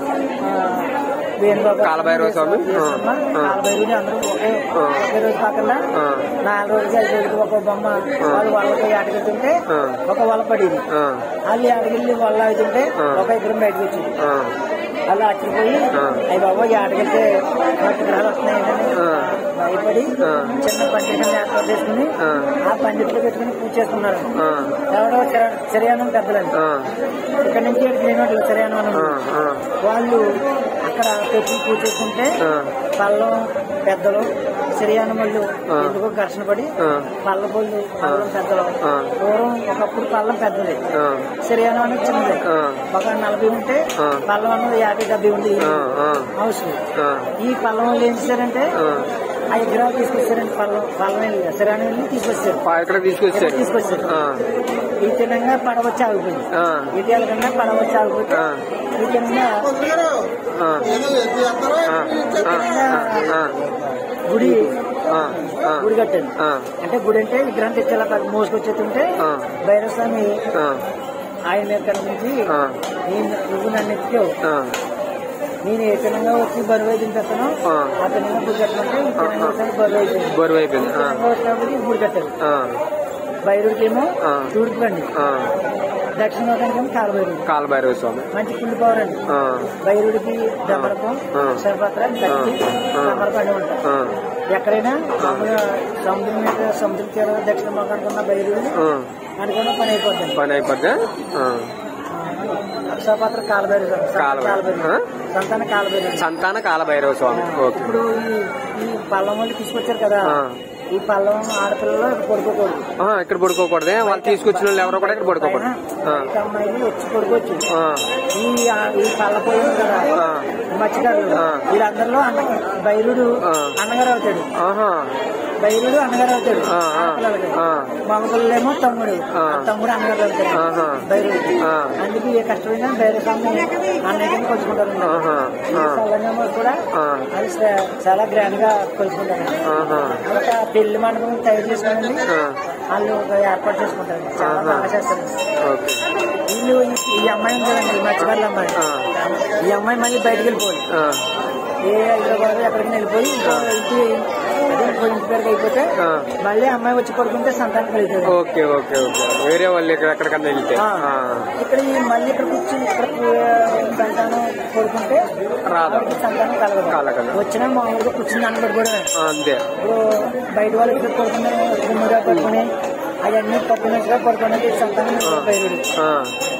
వేణుబాబు కాలభైరవ స్వామి. ఆ. ఆ. కాలభైరుని అందరూ ఒకే ఆ. ఒకే రోజు పక్కన ఆ. నాలుగు రోజులు ఐదు రోజులకి ఒక బొమ్మ వాళ్ళు వాళ్ళతో ఆటకెళ్తుంటే ఆ. ఒక వల పడేది ఆ, వాళ్ళు ఆటకెళ్ళి వల్ల అవుతుంటే ఆ. ఒక ఇద్దరు బయటకు వచ్చింది ఆ, వాళ్ళు ఆశ్చర్యపోయి ఆ. అయ్యి బాబు ఈ ఆటకెళ్తే మట్టి గ్రహాలు వస్తున్నాయని ఆ. భయపడి ఆ. చిన్న పండితుని ఏర్పాటు చేసుకుని ఆ. ఆ పండితులు పెట్టుకుని పూజ చేసుకున్నారు ఆ, ఎవడో చర్యానం పెద్దలండి ఆ, ఇక్కడ నుంచి ఇక్కడికి లేనట్లు చర్యానం అని ఆ, ఆ, వాళ్ళు అక్కడ పెట్టి పూజ చేసుకుంటే ఆ. పళ్ళం పెద్దలు సిరియానముళ్ళు ఆ. ఎందుకో ఘర్షణ పడి ఆ. పళ్ళ పళ్ళు పళ్ళం పెద్దలు ఆ. పూర్వం ఒకప్పుడు పళ్ళం పెద్దది ఆ, సిరియానం అనేది చిన్నది ఆ. ఒక నలభై ఉంటే ఆ. పళ్ళం అన్నది యాభై డెబ్బై ఉంది ఆ, ఆ, హౌస్ ఆ, ఈ పళ్ళం వాళ్ళు ఏం చేశారంటే ఆ. ఆ విగ్రహాలు తీసుకొచ్చారండి పళ్ళం పళ్ళం వెళ్ళి సిరాని వెళ్ళి తీసుకొచ్చారు పా- ఇక్కడ తీసుకొచ్చారు తీసుకొచ్చారు ఆ, ఈ తినంగా పడవచ్చి ఆగిపోయింది ఆ, ఇటు వెళ్ళకుండా పడవచ్చి ఆగిపోతే ఆ. ఈ తినంగా ఆ, ఆ, ఆ, ఆ, గుడి ఆ, ఆ, గుడి కట్టాను ఆ, అంటే గుడి అంటే విగ్రహం తెచ్చేలా కాదు మోసుకొచ్చేస్తుంటే ఆ. భైరవస్వామి ఆ, ఆయన మీద కనిపించి ఆ. నేను నువ్వు నన్ను ఎత్తుకోవు ఆ, నేను ఏ తినంగా వచ్చి బరువు అయితే పెడతాను ఆ. ఆ తినంగా గుడి కట్టమంటే ఈ తినంగా వచ్చాను బరువు అయిపోయింది బరువు అయిపోయింది ఆ, తినంగా వచ్చినప్పుడు ఈ గుడి కట్టారు ఆ, భైరుడికేమో ఆ. తూర్పు అండి ఆ, దక్షిణోదానికేమో కాలభైరుడు కాలభైరవ స్వామి మంచి పుల్లి పవర్ అండి ఆ, భైరుడికి దమరకం ఆ. సర్పత్ర గట్టి ఆ. దమరకం అన్ని ఉంటాయి ఆ, ఎక్కడైనా మామూలుగా సముద్రం మీద సముద్రం తీరం దక్షిణ మొఖానికి ఉన్న బయలుదేరి ఆ, అనుకున్న పని అయిపోతుంది పని అయిపోద్దా ఆ, అక్షరపాత్ర కాలబైరు కాలభైరు. కాలబైరు ఆ? సంతాన కాలబైరు సంతాన కాలభైరవ స్వామి ఓకే ఇప్పుడు ఈ ఈ పళ్ళం వాళ్ళు తీసుకొచ్చారు కదా ఆ. ఈ పళ్ళం ఆడపిల్లలు పడుకోకూడదు ఆ, ఇక్కడ పడుకోకూడదే వాళ్ళు తీసుకొచ్చిన వాళ్ళు ఎవరో కూడా ఇక్కడ పడుకోకూడదు ఆ, బయట అమ్మాయిలు వచ్చి పడుకోవచ్చు ఆ, ఈ ఈ పళ్ళ పోయి కదా ఆ. మత్స్యకారులు ఆ. వీళ్ళందరిలో అన్న బైరుడు ఆ. అన్నగారు అవుతాడు ఆహా బైరుడు అన్నగారు అవుతాడు ఆ, ఆ. ఆడపిల్లలకి ఆ. మగపిల్లలేమో తమ్ముడు ఆ. ఆ తమ్ముడు అన్నగారు అవుతాడు ఆహా. బైరుడు ఆ. అందుకే ఏ కష్టమైనా బైరు స్వామి అన్నయ్య కింద కొలుచుకుంటారు ఆహా. ఆ. చల్లనేమో కూడా ఆ. అది చా- చాలా గ్రాండ్ గా కొలుచుకుంటారు ఆహా. ఒక పెళ్లి మండపం తయారు చేసుకుని ఆ. వాళ్ళు ఒక ఏర్పాటు చేసుకుంటారు చాలా ఆహా. బాగా చేస్తారు ఓకే వీళ్ళు ఈ- ఈ అమ్మాయి ఉంది కదండి ఈ మత్స్యకారుల అమ్మాయి ఆ. ఈ అమ్మాయి మళ్ళీ బయటకు వెళ్ళిపోవాలి ఆ, ఏ హైదరాబాద్ ఎక్కడికి వెళ్ళిపోయి ఇంకో ఇంటి అదే ఇంకో ఇంటి పేరుకి అయిపోతే ఆ. మళ్ళీ అమ్మాయి వచ్చి పడుకుంటే సంతానం కలుగుతుంది ఓకే ఓకే ఓకే వేరే వాళ్ళు ఇక్కడ ఎక్కడికన్నా వెళ్తే ఆ. ఆ, ఇక్కడ ఈ మళ్ళీ ఇక్కడ కూర్చుని ఇక్కడ సంతానం పడుకుంటే రాదు. ఆవిడకి సంతానం కలగదు కలగదు. వచ్చినా మామూలుగా కూర్చుని దాన్ని పడుకోవడమే ఆ, అంతే ఇప్పుడు బయట వాళ్ళు ఇక్కడ పడుకుని గుమ్ముగా పడుకుని అవన్నీ పట్టుకున్నట్టుగా పడుకునేది సంతానం బయలుడు ఆ,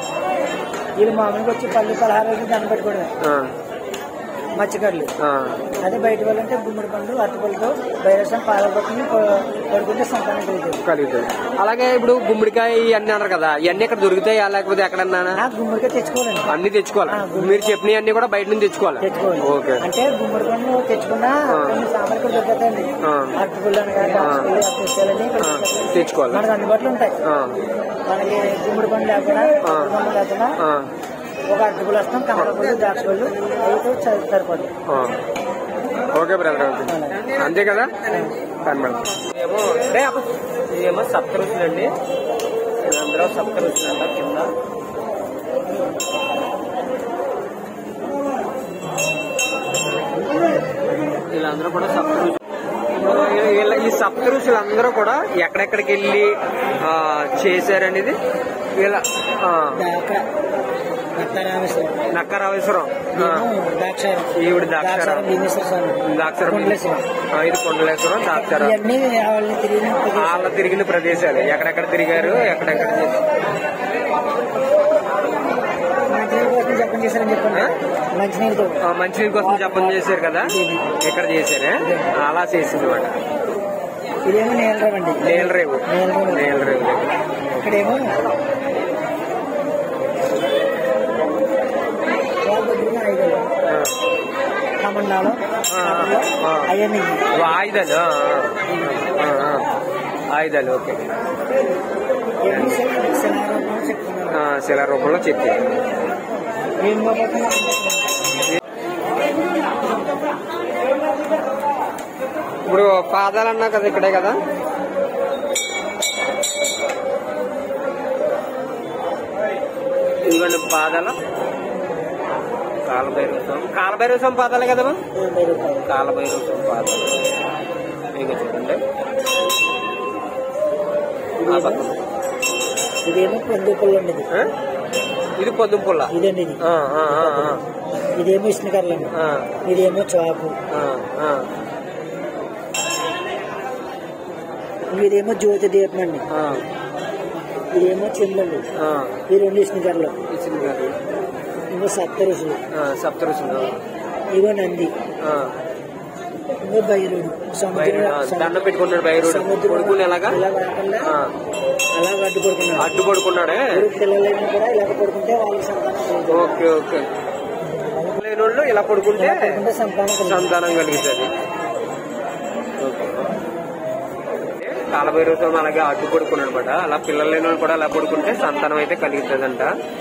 వీళ్ళు మామూలుగా వచ్చి పళ్ళు పలహారాలు దాన్ని పెట్టుకోవడమే ఆ, మత్స్యకారులు ఆ, అదే బయట వాళ్ళు అంటే గుమ్మడి పండ్లు అరటిపళ్ళతో బైరసం పాలు పట్టుకుని ప- పడుకుంటే సంతానం కలుగుతుంది కలుగుతుంది అలాగే ఇప్పుడు గుమ్మడికాయ ఇవన్నీ అన్నారు కదా ఇవన్నీ ఇక్కడ దొరుకుతాయా లేకపోతే ఎక్కడన్నా నాకు గుమ్మడికాయ తెచ్చుకోవాలండి అన్ని తెచ్చుకోవాలి మీరు చెప్పినవి అన్ని కూడా బయట నుంచి తెచ్చుకోవాలి తెచ్చుకోవాలి ఓకే అంటే గుమ్మడి పండ్లు తెచ్చుకున్నా కొన్ని సామాన్లు ఇక్కడ దొరుకుతాయండి ఆ. అరటిపళ్ళు అనగా దాచుపల్లి అరటిపళ్ళని ఇక్కడ ఆ, దొరుకుతాయి. తెచ్చుకోవాలి మనకు అందుబాటులో ఉంటాయి ఆ, మనకి గుమ్మడి పండ్లు లేకుండా ఆ. గుమ్మడి పండ్లు లేకుండా ఆ, ఒక అరటిపళ్ళు వస్తాం కమలపళ్ళు ద్రాక్షపళ్ళు అయితే సరి- సరిపోదు ఆ. ఓకే బ్రదర్ ఓకే అంతే కదా కానీ మేడం ఏమో రే అప్పు. ఇదేమో సప్త రుచులు అండి వీళ్ళందరూ సప్త రుచులు అంట కింద వీళ్ళందరూ కూడా సప్త రుచులు వీళ్ళ ఈ సప్త రుచులు అందరూ కూడా ఎక్కడెక్కడికి వెళ్ళి ఆ, చేశారనేది వీళ్ళ ఆ, అక్కడ దత్తరామేశ్వరం నక్కరామేశ్వరం ఆ, దాక్షారం ఈవిడ దాక్షారం దాక్షారం భీమేశ్వర స్వామి దాక్షారం కొండలేశ్వరం. ఆ, ఇది కొండలేశ్వరం దాక్షారం ఇవన్నీ వాళ్ళని తిరిగి వాళ్ళ తిరిగిన ప్రదేశాలు ఎక్కడెక్కడ తిరిగారు ఎక్కడెక్కడ చేశారు. మంచినీళ్ళ కోసం జపం చేశారని చెప్పండి మంచినీళ్ళతో ఆ, మంచినీళ్ళ కోసం జపం చేశారు కదా ఇక్కడ చేశారే అలా చేసింది మాట ఇదేమో నేలరావండి నేలరేవు నేలరేవు నేలరేవు ఇక్కడేమో వాళ్ళ దగ్గర ఐదు కమండాలు ఆ, ఆ. అవన్నీ ఇవి ఆయుధాలు ఆ, ఆ, ఆ, ఆ. ఆయుధాలు ఓకే ఇవన్నీ శిలారూపంలో చెప్తున్నారు ఆ, శిలా రూపంలో చెక్కి ఏం పోతున్నా ఇప్పుడు పాదాలు అన్నా కదా ఇక్కడే కదా ఇదిగోండి పాదాలు కాలభైరవ స్వామి కాలభైరవ స్వామి పాదాలే కదా కాలభైరవ స్వామి పాదాలు ఇంకా చూడండి ఆ పక్కన. ఇదేమో పొందుపుల్లు అండి ఇది ఆ? ఇది పొద్దు పుల్ల ఇదండి ఇది ఆ, ఆ, ఆ, ఆ. ఇదేమో ఇసునకర్లు అండి ఆ, ఇదేమో చాకు ఆ, ఆ, ఇదేమో జ్యోతి దీపం అండి ఆ, ఇదేమో చెందండి ఆ. ఈ రెండు ఇసునకర్లు ఇచ్చింది గారు ఇంకో సప్త ఋషులు ఆ, సప్తఋషులు ఇగో నంది ఆ, ఇంకో బైరుడు సముద్రం బైరుడు, ఆ, దండం పెట్టుకుంటాడు బైరుడు సముద్రం కొడుకుని ఎలాగా ఇలా కాకుండా ఆ, అలా అడ్డు పడుకున్నాడు అడ్డు పడుకున్నాడే ఎవరు పిల్లలైనా కూడా ఇలా పడుకుంటే వాళ్ళకి సంతానం కలుగుతుంది. ఓకే ఓకే లేని వాళ్ళు ఇలా పడుకుంటే ఇలా పడుకుంటే సంతానం కలుగుతుంది. సంతానం కలుగుతుంది ఓకే. కాలభైరవ స్వామి అలాగే అడ్డు పడుకున్నాడు అనమాట అలా పిల్లలు లేని వాళ్ళు కూడా అలా పడుకుంటే సంతానం అయితే కలుగుతుందంట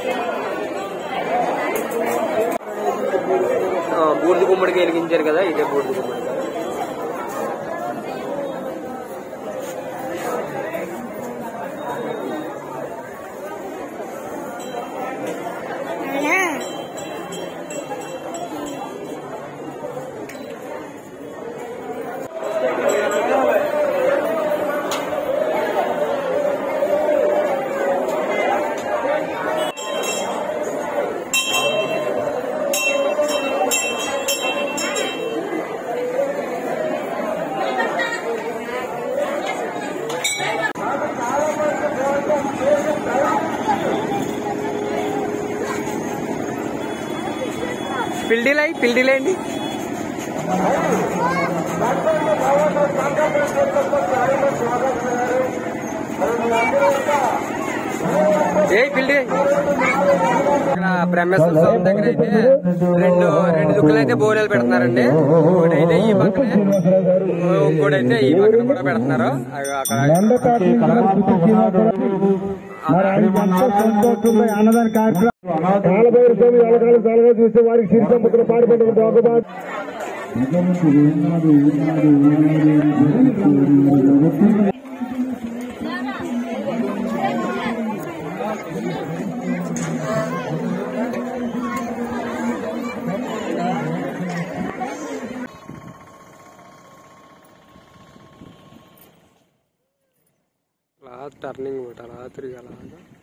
ఆ, బూడిద గుమ్మడికి వెలిగించారు కదా ఇదే బూడిద గుమ్మడి పిల్డిలై పిల్డిలేండి ఏ పిల్డి ఇక్కడ బ్రహ్మేశ్వర స్వామి దగ్గర అయితే రెండు రెండు దుక్కులు అయితే బోరెలు పెడుతున్నారండి ఒకటైతే ఈ పక్కనే ఇంకోటైతే ఈ పక్కన కూడా పెడుతున్నారు అవి అక్కడ అన్నదాని కార్యక్రమం కాలభైర స్వామి ఎలకాలం చాలగా చూస్తే వారికి సిరి సంపదలు పాడుపడ్డ భోగబాద్ అలా టర్నింగ్ మాట అలా తిరిగి అలా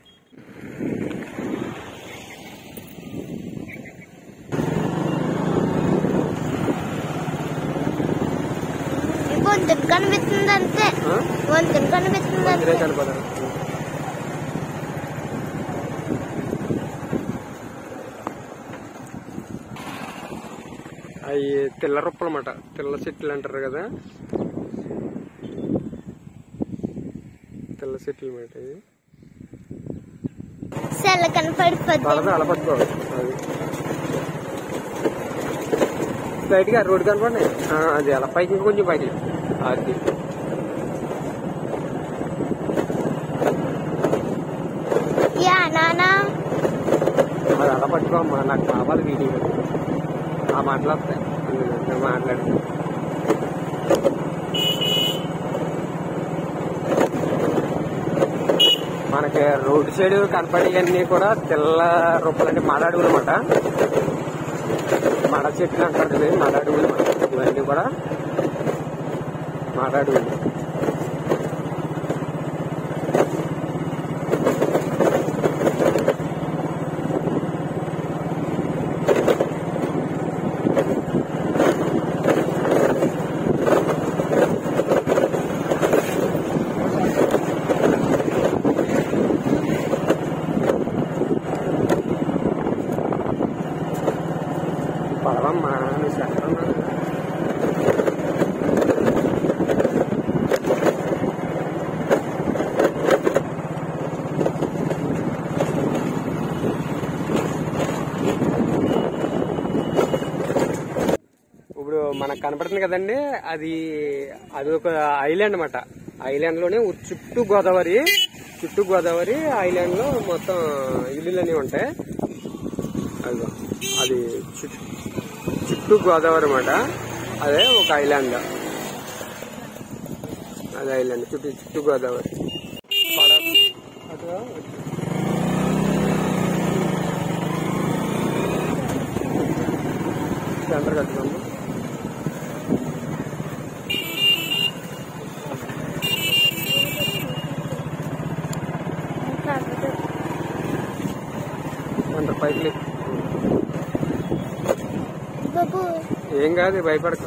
వంతెన కనిపిస్తుంది అంతే ఆ? వంతెన కనిపిస్తుంది ఇదే అంతే కనపడాలి అవి తెల్ల రొప్పలు అన్నమాట తెల్ల చెట్లు అంటారు కదా తెల్ల చెట్లు అన్నమాట ఇవి సెల్ల కనపడిపోద్ది పడద అలా పట్టుకో అది బయటికి ఆ రోడ్డు కనపడి అది అలా పైకి ఇంకా కొంచెం పైకి అది యా నానా అది అలా పట్టుకోమ్మా నాకు కావాలి వీడియో ఆ మాటలు వస్తాయి అందులో మాట్లాడు మనకి రోడ్డు సైడ్ కనపడేవన్నీ కూడా తెల్ల రూపాయలంటే మడ అడుగులు అనమాట మడ చెట్లు అంటారు కదా ఇవి మడ అడుగులు అన్నమాట. ఇవన్నీ కూడా మడ అడుగులు పడవమ్మా నీ సెంటర్ ఉన్నది. మనకు కనపడుతుంది కదండి అది అది ఒక ఐలాండ్ అనమాట ఐలాండ్ లోనే ఉ- చుట్టూ గోదావరి చుట్టూ గోదావరి ఐలాండ్ లో మొత్తం ఇల్లులన్నీ ఉంటాయి అదిగో అది చుట్టూ చుట్టూ గోదావరి అనమాట అదే ఒక ఐలాండ్ అదే ఐలాండ్ చుట్టూ చుట్టూ గోదావరి పడవ అదిగో సెంటర్ కట్టుకోండి సెంటర్ పైకి లేపు. బాబు ఏం కాదు భయపడకు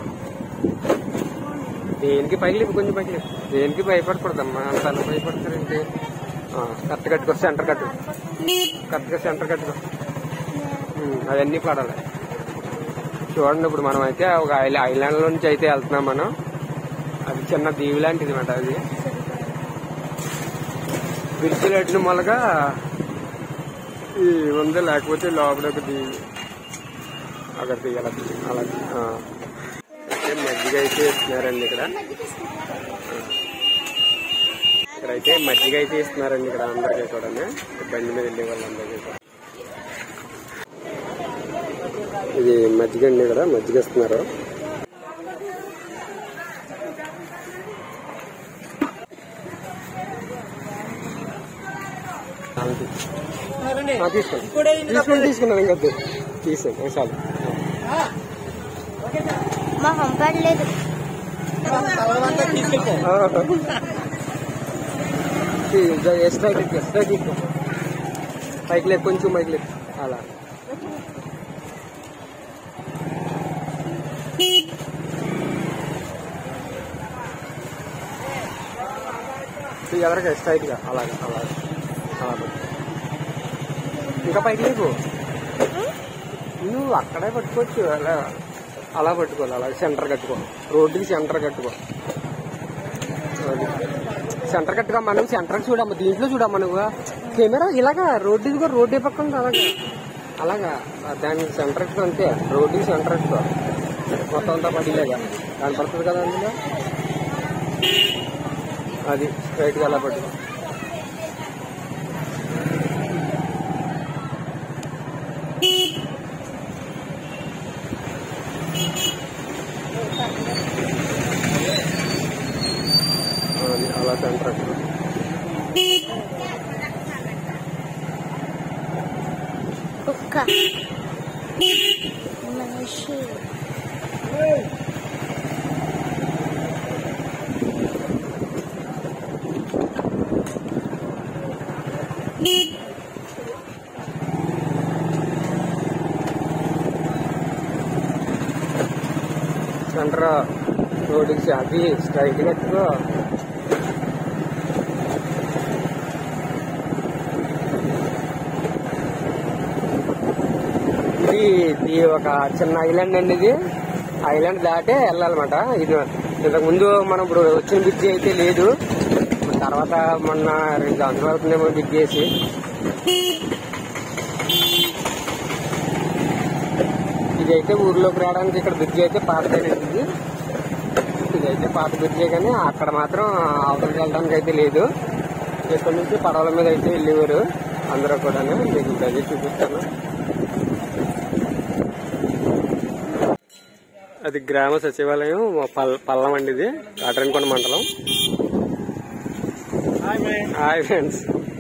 దేనికి పైకి లేపు కొంచెం పైకి లేపు దేనికి భయపడకూడదమ్మా అంత అలా భయపడతారేంటి ఆ, కరెక్ట్ కట్టుకో సెంటర్ కట్టు కరెక్ట్గా సెంటర్ కట్టుకో ఉమ్, అవన్నీ పడాలి చూడండి ఇప్పుడు మనం అయితే ఒక ఐలా ఐలాండ్ లో నుంచి అయితే వెళ్తున్నాం మనం అది చిన్న దీవి లాంటిది అనమాట అది బ్రిడ్జ్ లెట్ల మొలగా ఈ ఉంది లేకపోతే లోపల ఒక దీవి అక్కడ తీయాలి అలా ఆ. అయితే మజ్జిగ అయితే ఇస్తున్నారండి ఇక్కడ ఇక్కడైతే మజ్జిగ అయితే ఇస్తున్నారండి ఇక్కడ అందరికీ కూడా బండి మీద వెళ్ళే వాళ్ళందరికీ కూడా ఇది మజ్జిగ అండి ఇక్కడ మజ్జిగ ఇస్తున్నారు ఆ, తీసుకోండి తీసుకుని తీసుకున్నాను ఇంకా తీసాను చాలు మా పంపడలేదు ఎక్స్ట్రా ఎక్స్ట్రా తీసుకో పైకి లేదు కొంచెం పైకి లేదు అలా ఎవరికి స్ట్రైట్ గా అలాగే అలాగే అలా పెట్టు. ఇంకా పైకి లేవు నువ్వు అక్కడే పట్టుకోవచ్చు అలా అలా పట్టుకోవాలి అలా సెంటర్ కట్టుకో రోడ్డుకి సెంటర్ కట్టుకో అది. సెంటర్ కట్టుకో మనం సెంటర్ చూడమ్మ దీంట్లో చూడమ్మ నువ్వు కెమెరా ఇలాగా రోడ్డు ఇదిగో రోడ్డు పక్క ఉంది అలాగా అలాగా ఆ దానికి సెంటర్ కట్టుకో అంతే రోడ్డుకి సెంటర్ కట్టుకో మొత్తం అంతా పడిలేగా కనపడుతుంది కదా అందులో అది స్ట్రైట్ గా అలా పట్టుకో అది అలా సెంటర్ కట్టుకో కుక్క మనిషి సెంటర్ రోడ్డుకి అది స్ట్రైట్ కట్టుకో ఇది ఇది ఒక చిన్న ఐలాండ్ అండి ఇది ఐలాండ్ దాటే వెళ్ళాలన్నమాట ఇది ఇంతకు ముందు మనం ఇప్పుడు వచ్చిన బ్రిడ్జి అయితే లేదు తర్వాత మొన్న రెండు సంవత్సరాలు అవుతుందేమో బ్రిడ్జ్ చేసి ఇదైతే ఊర్లోకి రావడానికి ఇక్కడ బ్రిడ్జి అయితే పాతదేనండి ఇది ఇదైతే పాత బ్రిడ్జే కానీ అక్కడ మాత్రం అవతలకి వెళ్ళడానికి అయితే లేదు ఇక్కడ నుంచి పడవల మీద అయితే వెళ్ళేవారు అందరూ కూడా మీకు అదే చూపిస్తాను అది గ్రామ సచివాలయం పల్- పల్లం అండి ఇది కాటరన్కొండ మండలం హాయ్ ఫ్రెండ్స్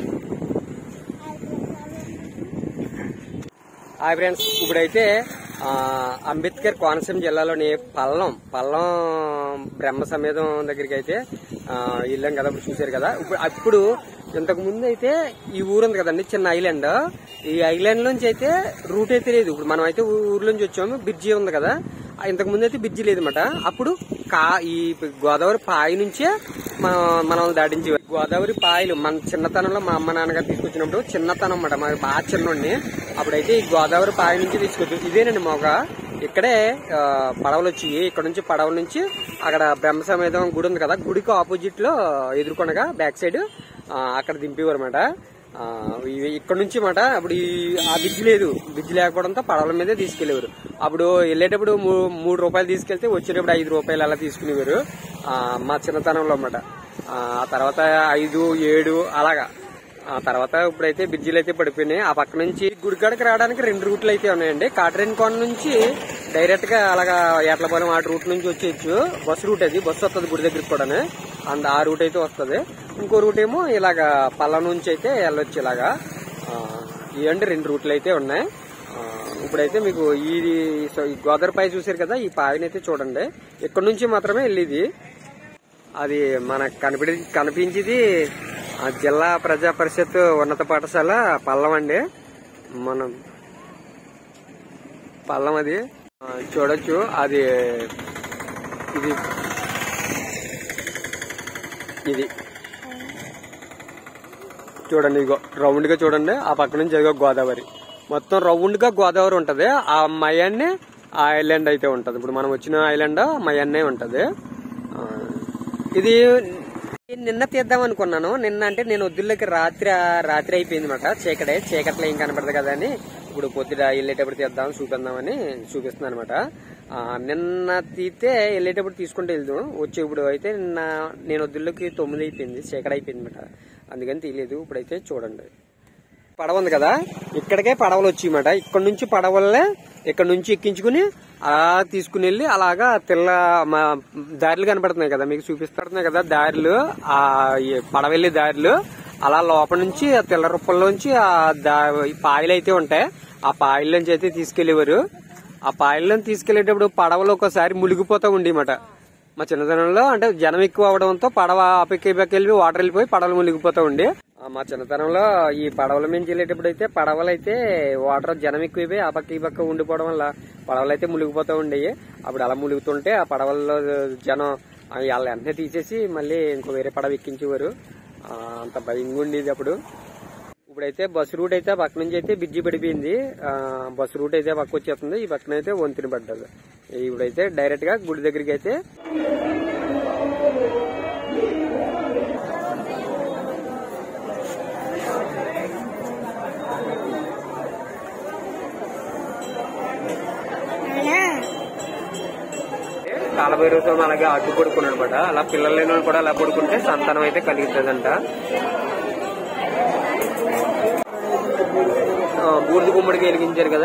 హాయ్ ఫ్రెండ్స్ ఇప్పుడైతే ఆ, అంబేద్కర్ కోనసీమ జిల్లాలోని పల్లం పల్లం బ్రహ్మ సమేతం దగ్గరికి అయితే ఆ, వెళ్ళాం కదా ఇప్పుడు చూశారు కదా ఇప్పుడు అప్పుడు ఇంతకు ముందు అయితే ఈ ఊరు ఉంది కదండి చిన్న ఐలాండ్ ఈ ఐలాండ్ నుంచి అయితే రూట్ అయితే లేదు ఇప్పుడు మనం అయితే ఊ- ఊర్లోంచి వచ్చాము బ్రిడ్జి ఉంది కదా ఆ, ఇంతకు ముందు అయితే బ్రిడ్జి లేదన్నమాట అప్పుడు కా ఈ గోదావరి పాయ నుంచే మనం మనం దాటించి గోదావరి పాయలు మన చిన్నతనంలో మా అమ్మ నాన్నగారు తీసుకొచ్చినప్పుడు చిన్నతనం అన్నమాట మరి బాగా చిన్నోడిని అప్పుడైతే ఈ గోదావరి పాయ నుంచి తీసుకొచ్చు ఇదేనండి మొగ ఇక్కడే ఆ, పడవలు వచ్చి ఇక్కడ నుంచి పడవల నుంచి అక్కడ బ్రహ్మ సమేతం గుడి ఉంది కదా గుడికి ఆపోజిట్ లో ఎదుర్కొనగా బ్యాక్ సైడ్ ఆ, అక్కడ దింపేవారు అనమాట ఆ, ఇవి ఇక్కడ నుంచి మాట అప్పుడు ఈ- ఆ బ్రిడ్జ్ లేదు బ్రిడ్జ్ లేకపోవడంతో పడవల మీదే తీసుకెళ్లేవారు అప్పుడు వెళ్ళేటప్పుడు మూ- మూడు రూపాయలు తీసుకెళ్తే వచ్చేటప్పుడు ఐదు రూపాయలు అలా తీసుకునేవారు ఆ, మా చిన్నతనంలో అన్నమాట ఆ ఆ తర్వాత ఐదు ఏడు అలాగా ఆ తర్వాత ఇప్పుడైతే బ్రిడ్జిలు అయితే పడిపోయినాయి ఆ పక్క నుంచి గుడికాడకి రావడానికి రెండు రూట్లు అయితే ఉన్నాయండి కాటరేన్ కోన నుంచి డైరెక్ట్ గా అలాగా ఏట్లపాలెం ఆ రూట్ నుంచి వచ్చేయచ్చు బస్సు రూట్ అది బస్సు వస్తుంది గుడి దగ్గరికి కూడా అండ్ ఆ రూట్ అయితే వస్తుంది ఇంకో రూట్ ఏమో ఇలాగా పల్ల నుంచి అయితే వెళ్ళొచ్చు ఇలాగా ఆ, ఇవండి రెండు రూట్లు అయితే ఉన్నాయి ఆ, ఇప్పుడైతే మీకు ఈ సో ఈ గోదావరి పై చూసారు కదా ఈ పాయనైతే చూడండి ఇక్కడ నుంచి మాత్రమే వెళ్ళేది అది మనకు కనిపి కనిపించేది ఆ జిల్లా ప్రజా పరిషత్ ఉన్నత పాఠశాల పల్లం అండి మనం పల్లం అది ఆ, చూడొచ్చు అది ఇది ఇది చూడండి ఇగో రౌండ్ గా చూడండి ఆ పక్క నుంచి ఇదిగో గోదావరి మొత్తం రౌండ్ గా గోదావరి ఉంటది ఆ మయాన్ని ఆ ఐలాండ్ అయితే ఉంటది ఇప్పుడు మనం వచ్చిన ఐలాండ్ మయాన్నే ఉంటది ఆ, ఇది నిన్న తీద్దాం అనుకున్నాను నిన్న అంటే నేను వద్దులకి రాత్రి రాత్రి అయిపోయింది అనమాట చీకటే చీకట్లో ఏం కనపడదు కదా అని ఇప్పుడు పొద్దుట వెళ్ళేటప్పుడు తీద్దాం చూపిద్దామని చూపిస్తున్నాను అనమాట నిన్న తీస్తే వెళ్ళేటప్పుడు తీసుకుంటే వెళ్దాం వచ్చే ఇప్పుడు అయితే నిన్న నేను వద్దులకి తొమ్మిది అయిపోయింది చీకట అయిపోయింది అనమాట అందుకని తీయలేదు ఇప్పుడైతే చూడండి పడవ ఉంది కదా ఇక్కడికే పడవలు వచ్చాయన్నమాట ఇక్కడ నుంచి పడవలనే ఇక్కడ నుంచి ఎక్కించుకుని అలా తీసుకుని వెళ్ళి అలాగా తెల్ల మా దారులు కనపడుతున్నాయి కదా మీకు చూపిస్తున్నాయి కదా దారులు ఆ ఈ పడవ వెళ్ళే దారులు అలా లోపల నుంచి ఆ తెల్ల రూపంలోంచి ఆ దా ఈ పాయలు అయితే ఉంటాయి ఆ పాయల నుంచి అయితే తీసుకెళ్లేవారు ఆ పాయలను తీసుకెళ్లేటప్పుడు పడవలు ఒకసారి మునిగిపోతా ఉండేమాట మా చిన్నతనంలో అంటే జనం ఎక్కువ అవడంతో పడవ ఆపకి వెళ్ళి వాటర్ వెళ్ళిపోయి పడవలు మునిగిపోతా ఉండి ఆ, మా చిన్నతనంలో ఈ పడవల నుంచి వెళ్ళేటప్పుడు అయితే పడవలు అయితే వాటర్ జనం ఎక్కువైపోయి ఆ పక్క ఈ పక్క ఉండిపోవడం వల్ల పడవలు అయితే మునిగిపోతా ఉండేవి అప్పుడు అలా మునుగుతుంటే ఆ పడవల్లో జనం ఆ, వాళ్ళ వెంటనే తీసేసి మళ్ళీ ఇంకో వేరే పడవ ఎక్కించేవారు ఆ, అంత భయంగా ఉండేది అప్పుడు ఇప్పుడైతే బస్సు రూట్ అయితే ఆ పక్క నుంచి అయితే బిజ్జి పడిపోయింది ఆ, బస్సు రూట్ అయితే ఆ పక్క వచ్చేస్తుంది ఈ పక్కన అయితే వంతిని పడ్డది ఇప్పుడైతే డైరెక్ట్ గా గుడి దగ్గరికి అయితే కాలభైరవ స్వామి అలాగే అడ్డు పడుకున్నాడు అనమాట అలా పిల్లలు లేని వాళ్ళు కూడా అలా పడుకుంటే సంతానం అయితే కలుగుతుందంట ఆ, బూడిద గుమ్మడికి వెలిగించారు కదా